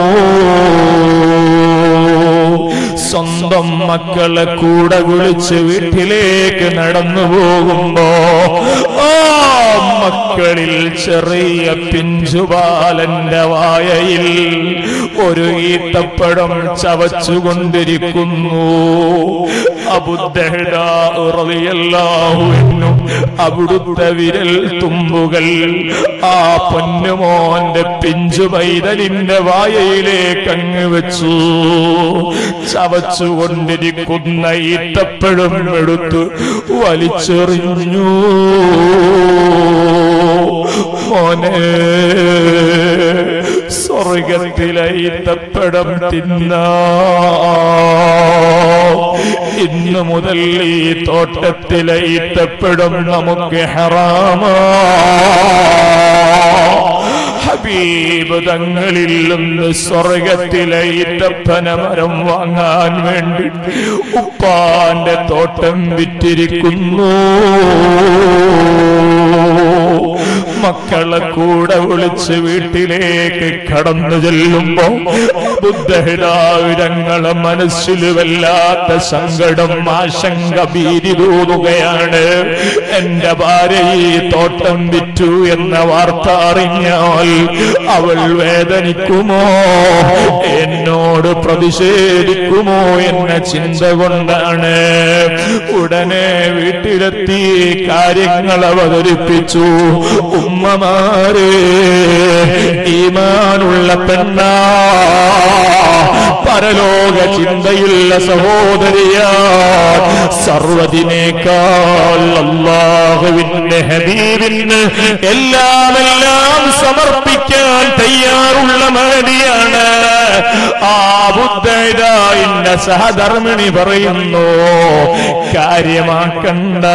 സ്വന്തം മക്കളെ കൂടെ വിളിച്ച് വീട്ടിലേക്ക് നടന്നു പോകുമ്പോ ആ മക്കളിൽ ചെറിയ പിഞ്ചുപാലന്റെ വായയിൽ ഒരു ഈത്തപ്പഴം ചവച്ചുകൊണ്ടിരിക്കുന്നു അബുദ്ധഹുന്നു അവിടുത്തെ വിരൽ തുമ്പുകൾ ആ പൊന്നുമോന്റെ പിഞ്ചു പൈതലിന്റെ വായയിലേക്ക് അങ്ങ് വെച്ചു ചവച്ചുകൊണ്ടിരിക്കുന്ന ഈത്തപ്പഴം എടുത്തു വലിച്ചെറിഞ്ഞു മോനെ സ്വർഗത്തിലെ ഈത്തപ്പഴം തിന്ന ഇന്നു മുതൽ ഈ തോട്ടത്തിലെ ഈത്തപ്പഴം നമുക്ക് ഹറാമാ ഹബീബ് തങ്ങളിൽ നിന്ന് സ്വർഗത്തിലെ ഈത്തപ്പന മരം വാങ്ങാൻ വേണ്ടി ഉപ്പാന്റെ തോട്ടം വിറ്റിരിക്കുന്നു മക്കളെ കൂടെ വിളിച്ച് വീട്ടിലേക്ക് കടന്നു ചെല്ലുമ്പോ ബുദ്ധഹിതാവിരങ്ങളെ മനസ്സിൽ വല്ലാത്ത സങ്കടം ആശങ്ക ഭീതി തോന്നുകയാണ് എന്റെ ഭാര്യ ഈ തോട്ടം വിറ്റു എന്ന വാർത്ത അറിഞ്ഞാൽ അവൾ വേദനിക്കുമോ എന്നോട് പ്രതിഷേധിക്കുമോ എന്ന ചിന്ത കൊണ്ടാണ് ഉടനെ വീട്ടിലെത്തി കാര്യങ്ങൾ അവതരിപ്പിച്ചു ഉമ്മമാരെ ഈമാനുള്ള പെണ്ണാ പരലോക ചിന്തയുള്ള സഹോദരിയാ സർവതിനേക്കാൾ അള്ളാഹുവിന്റെ ഹബീബിന് എല്ലാം എല്ലാം സമർപ്പിക്കാൻ തയ്യാറുള്ള മഹതിയാണ് ആ ബുദ്ധ സഹധർമ്മിണി പറയുന്നു കാര്യമാക്കണ്ട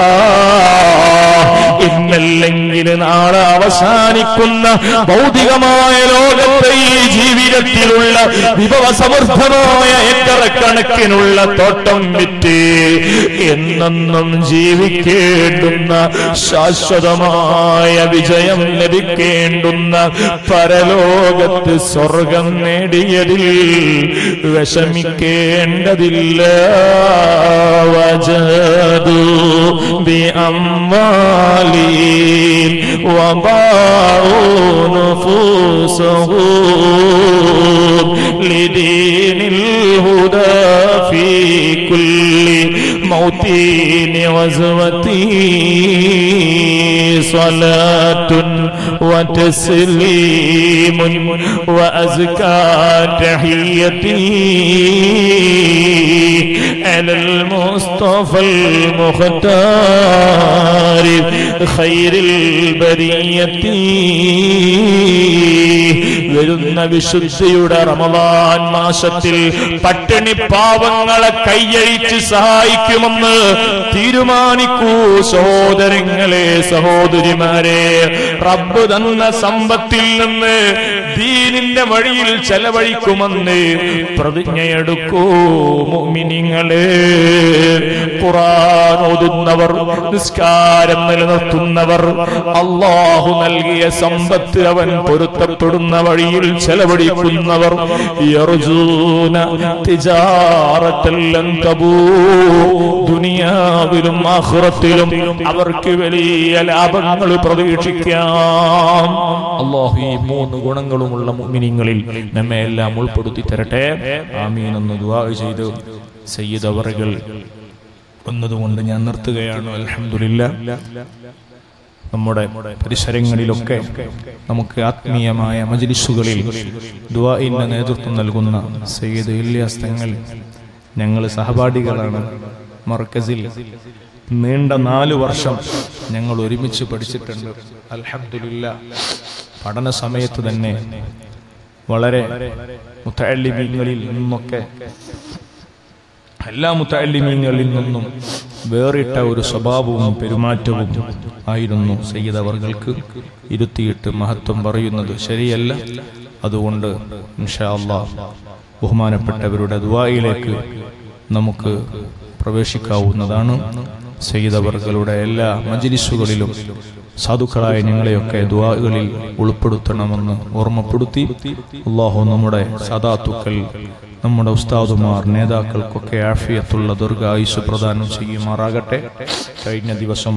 ഇന്നല്ലെങ്കിൽ നാളെ അവസാനിക്കുന്ന ഭൗതികമായ ലോകത്തെ ഈ ജീവിതത്തിലുള്ള വിഭവസമൃദ്ധമായ ഏക്കറക്കണക്കിനുള്ള തോട്ടം വിറ്റ് എന്നെന്നും ജീവിക്കേണ്ടുന്ന ശാശ്വതമായ വിജയം ലഭിക്കേണ്ടുന്ന പരലോകത്ത് സ്വർഗം നേടിയതിൽ വിഷമിക്കേണ്ടതില്ല വജദു بأموالهم وباعوا نفوسهم لدين الهدى في كل موتي لغزوتي صلاة وتسليم وأزكى تحيتي على المصطفى المختار خير البرية വരുന്ന വിശുദ്ധിയുടെ റമദാൻ മാസത്തിൽ പട്ടിണി പാവങ്ങളെ കൈയഴിച്ച് സഹായിക്കുമെന്ന് തീരുമാനിക്കൂ സഹോദരങ്ങളെ സഹോദരിമാരെ റബ്ബ് തന്ന സമ്പത്തിൽ നിന്ന് ദീനിന്റെ വഴിയിൽ ചെലവഴിക്കുമെന്ന് പ്രതിജ്ഞയെടുക്കൂ മുഅ്മിനീങ്ങളെ ഖുർആൻ ഓതുന്നവർ നിസ്കാരം നിലനിർത്തുന്നവർ അള്ളാഹു നൽകിയ സമ്പത്ത് അവൻ പൊരുത്തപ്പെടുന്ന വഴിയിൽ ചെലവഴിക്കുന്നവർ യർജൂന തിജാറത്തല്ലൻ തബൂ ദുനിയാവിലും ആഖിറത്തിലും അവർക്ക് വലിയ ലാഭങ്ങൾ പ്രതീക്ഷിക്കാം അള്ളാഹു ഈ മൂന്ന് ഗുണങ്ങളുമുള്ള മുഅ്മിനീങ്ങളിൽ നമ്മെ എല്ലാം ഉൾപ്പെടുത്തി തരട്ടെ ആമീൻ എന്ന് ദുആ ചെയ്ത് സയ്യിദ് അവറുകൾ വന്നതുകൊണ്ട് ഞാൻ നിർത്തുകയാണ് അൽഹംദുലില്ലാ നമ്മുടെ പരിസരങ്ങളിലൊക്കെ നമുക്ക് ആത്മീയമായ മജ്ലിസുകളിൽ ദുആഇന് നേതൃത്വം നൽകുന്ന സയ്യിദ് ഇല്യാസ് തങ്ങൾ ഞങ്ങൾ സഹപാഠികളാണ് മർക്കസിൽ നീണ്ട നാല് വർഷം ഞങ്ങൾ ഒരുമിച്ച് പഠിച്ചിട്ടുണ്ട് അൽഹംദുലില്ല പഠന സമയത്ത് തന്നെ വളരെ മുത്തല്ലിമീങ്ങളിൽ നിന്നൊക്കെ എല്ലാ മുത്തല്ലിമീങ്ങളിൽ നിന്നും വേറിട്ട ഒരു സ്വഭാവവും പെരുമാറ്റവും ആയിരുന്നു സയ്യിദ് അവർക്ക് ഇരുത്തിയിട്ട് മഹത്വം പറയുന്നത് ശരിയല്ല അതുകൊണ്ട് ഇൻഷാ അല്ലാഹ് ബഹുമാനപ്പെട്ടവരുടെ ദുആയിലേക്ക് നമുക്ക് പ്രവേശിക്കാവുന്നതാണ് സയ്യിദ് അവർകളുടെ എല്ലാ മജ്ലിസുകളിലും സാധുക്കളായ ഞങ്ങളെയൊക്കെ ദുആകളിൽ ഉൾപ്പെടുത്തണമെന്ന് ഓർമ്മപ്പെടുത്തി അള്ളാഹു നമ്മുടെ സദാത്തുക്കൾ നമ്മുടെ ഉസ്താദുമാർ നേതാക്കൾക്കൊക്കെ ആഫിയത്തുള്ള ദീർഘായുസ് പ്രദാനം ചെയ്യുമാറാകട്ടെ കഴിഞ്ഞ ദിവസം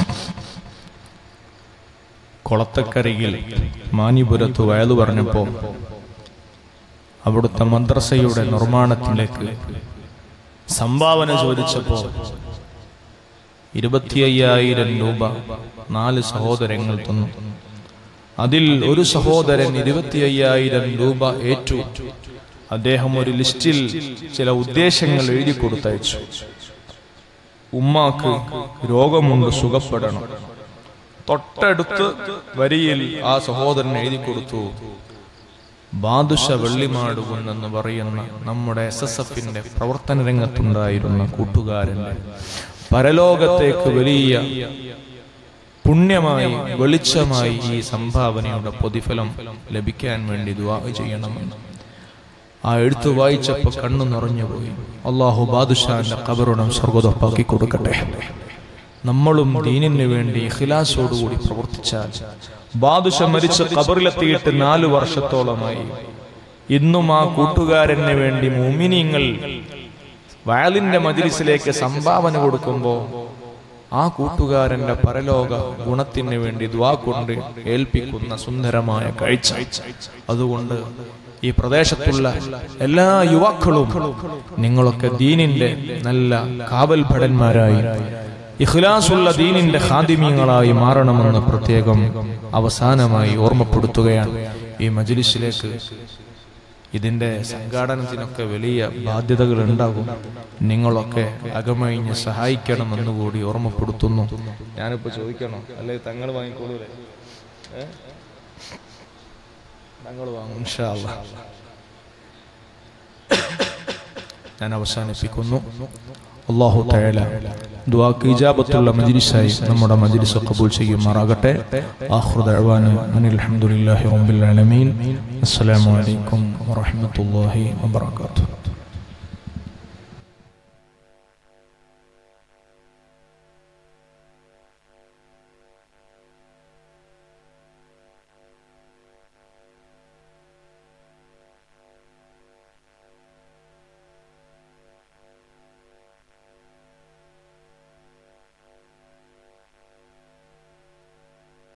കൊളത്തക്കരയിൽ മാനിപുരത്ത് വയലു പറഞ്ഞപ്പോ അവിടുത്തെ മദ്രസയുടെ നിർമ്മാണത്തിലേക്ക് സംഭാവന ചോദിച്ചപ്പോ ഇരുപത്തി അയ്യായിരം രൂപ നാല് സഹോദരങ്ങൾ തന്നു അതിൽ ഒരു സഹോദരൻ ഇരുപത്തി അയ്യായിരം രൂപ ഏറ്റു അദ്ദേഹം ഒരു ലിസ്റ്റിൽ ചില ഉദ്ദേശങ്ങൾ എഴുതി കൊടുത്തയച്ചു ഉമ്മാക്ക് രോഗമുണ്ട് സുഖപ്പെടണം തൊട്ടടുത്ത് വരിയിൽ ആ സഹോദരൻ എഴുതി കൊടുത്തു ബാദുഷ വെള്ളിമാടുകുന്നെന്ന് പറയുന്ന നമ്മുടെ എസ് എസ് എഫിന്റെ പ്രവർത്തന രംഗത്തുണ്ടായിരുന്ന കൂട്ടുകാരന്റെ പരലോകത്തേക്ക് വലിയ പുണ്യമായി വെളിച്ചമായി ഈ സംഭാവനയുടെ പ്രതിഫലം ലഭിക്കാൻ വേണ്ടി ദുവാ ചെയ്യണമെന്ന് ആ എഴുത്ത് വായിച്ചപ്പോ കണ്ണു നിറഞ്ഞുപോയി അള്ളാഹു ബാദുഷാന്റെ കബറുടം സ്വർഗതൊപ്പാക്കി കൊടുക്കട്ടെ നമ്മളും ദീനിന് വേണ്ടി ഇഖിലാസോടുകൂടി പ്രവർത്തിച്ചാൽ ബാദുഷ മരിച്ച കബറിലെത്തിയിട്ട് നാലു വർഷത്തോളമായി ഇന്നും ആ കൂട്ടുകാരന് വേണ്ടി മുമിനിങ്ങൾ വയലിന്റെ മജിലിസിലേക്ക് സംഭാവന കൊടുക്കുമ്പോ ആ കൂട്ടുകാരന്റെ പരലോക ഗുണത്തിന് വേണ്ടി ദ്വാ കൊണ്ട് ഏൽപ്പിക്കുന്ന സുന്ദരമായ കാഴ്ച അതുകൊണ്ട് ഈ പ്രദേശത്തുള്ള എല്ലാ യുവാക്കളും നിങ്ങളൊക്കെ ദീനിന്റെ നല്ല കാവൽ ഭടന്മാരായി ഇഖ്ലാസുള്ള ദീനിന്റെ ഖാദിമീങ്ങളായി മാറണമെന്ന് പ്രത്യേകം അവസാനമായി ഓർമ്മപ്പെടുത്തുകയാണ് ഈ മജ്ലിസിലേക്ക് ഇതിന്റെ സംഘാടനത്തിനൊക്കെ വലിയ ബാധ്യതകൾ ഉണ്ടാകും നിങ്ങളൊക്കെ അകമഴിഞ്ഞ് സഹായിക്കണമെന്ന് കൂടി ഓർമ്മപ്പെടുത്തുന്നു ഞാനിപ്പോ ചോദിക്കണോ അല്ലെ തങ്ങൾ വാങ്ങിക്കോളൂലേ തങ്ങൾ വാങ്ങും ഇൻഷാ അല്ലാ. ഞാൻ അവസാനിപ്പിക്കുന്നു അള്ളാഹു തആല ദുആക്ക് ഇജാബത്തുള്ള മജ്ലിസായി നമ്മുടെ മജ്ലിസ് കബൂൽ ചെയ്യുമാറാകട്ടെ ആഖിറു ദഅവാന അനിൽ ഹംദുലില്ലാഹി റബ്ബിൽ ആലമീൻ അസ്സലാമു അലൈക്കും വറഹ്മത്തുള്ളാഹി വബറകാതുഹു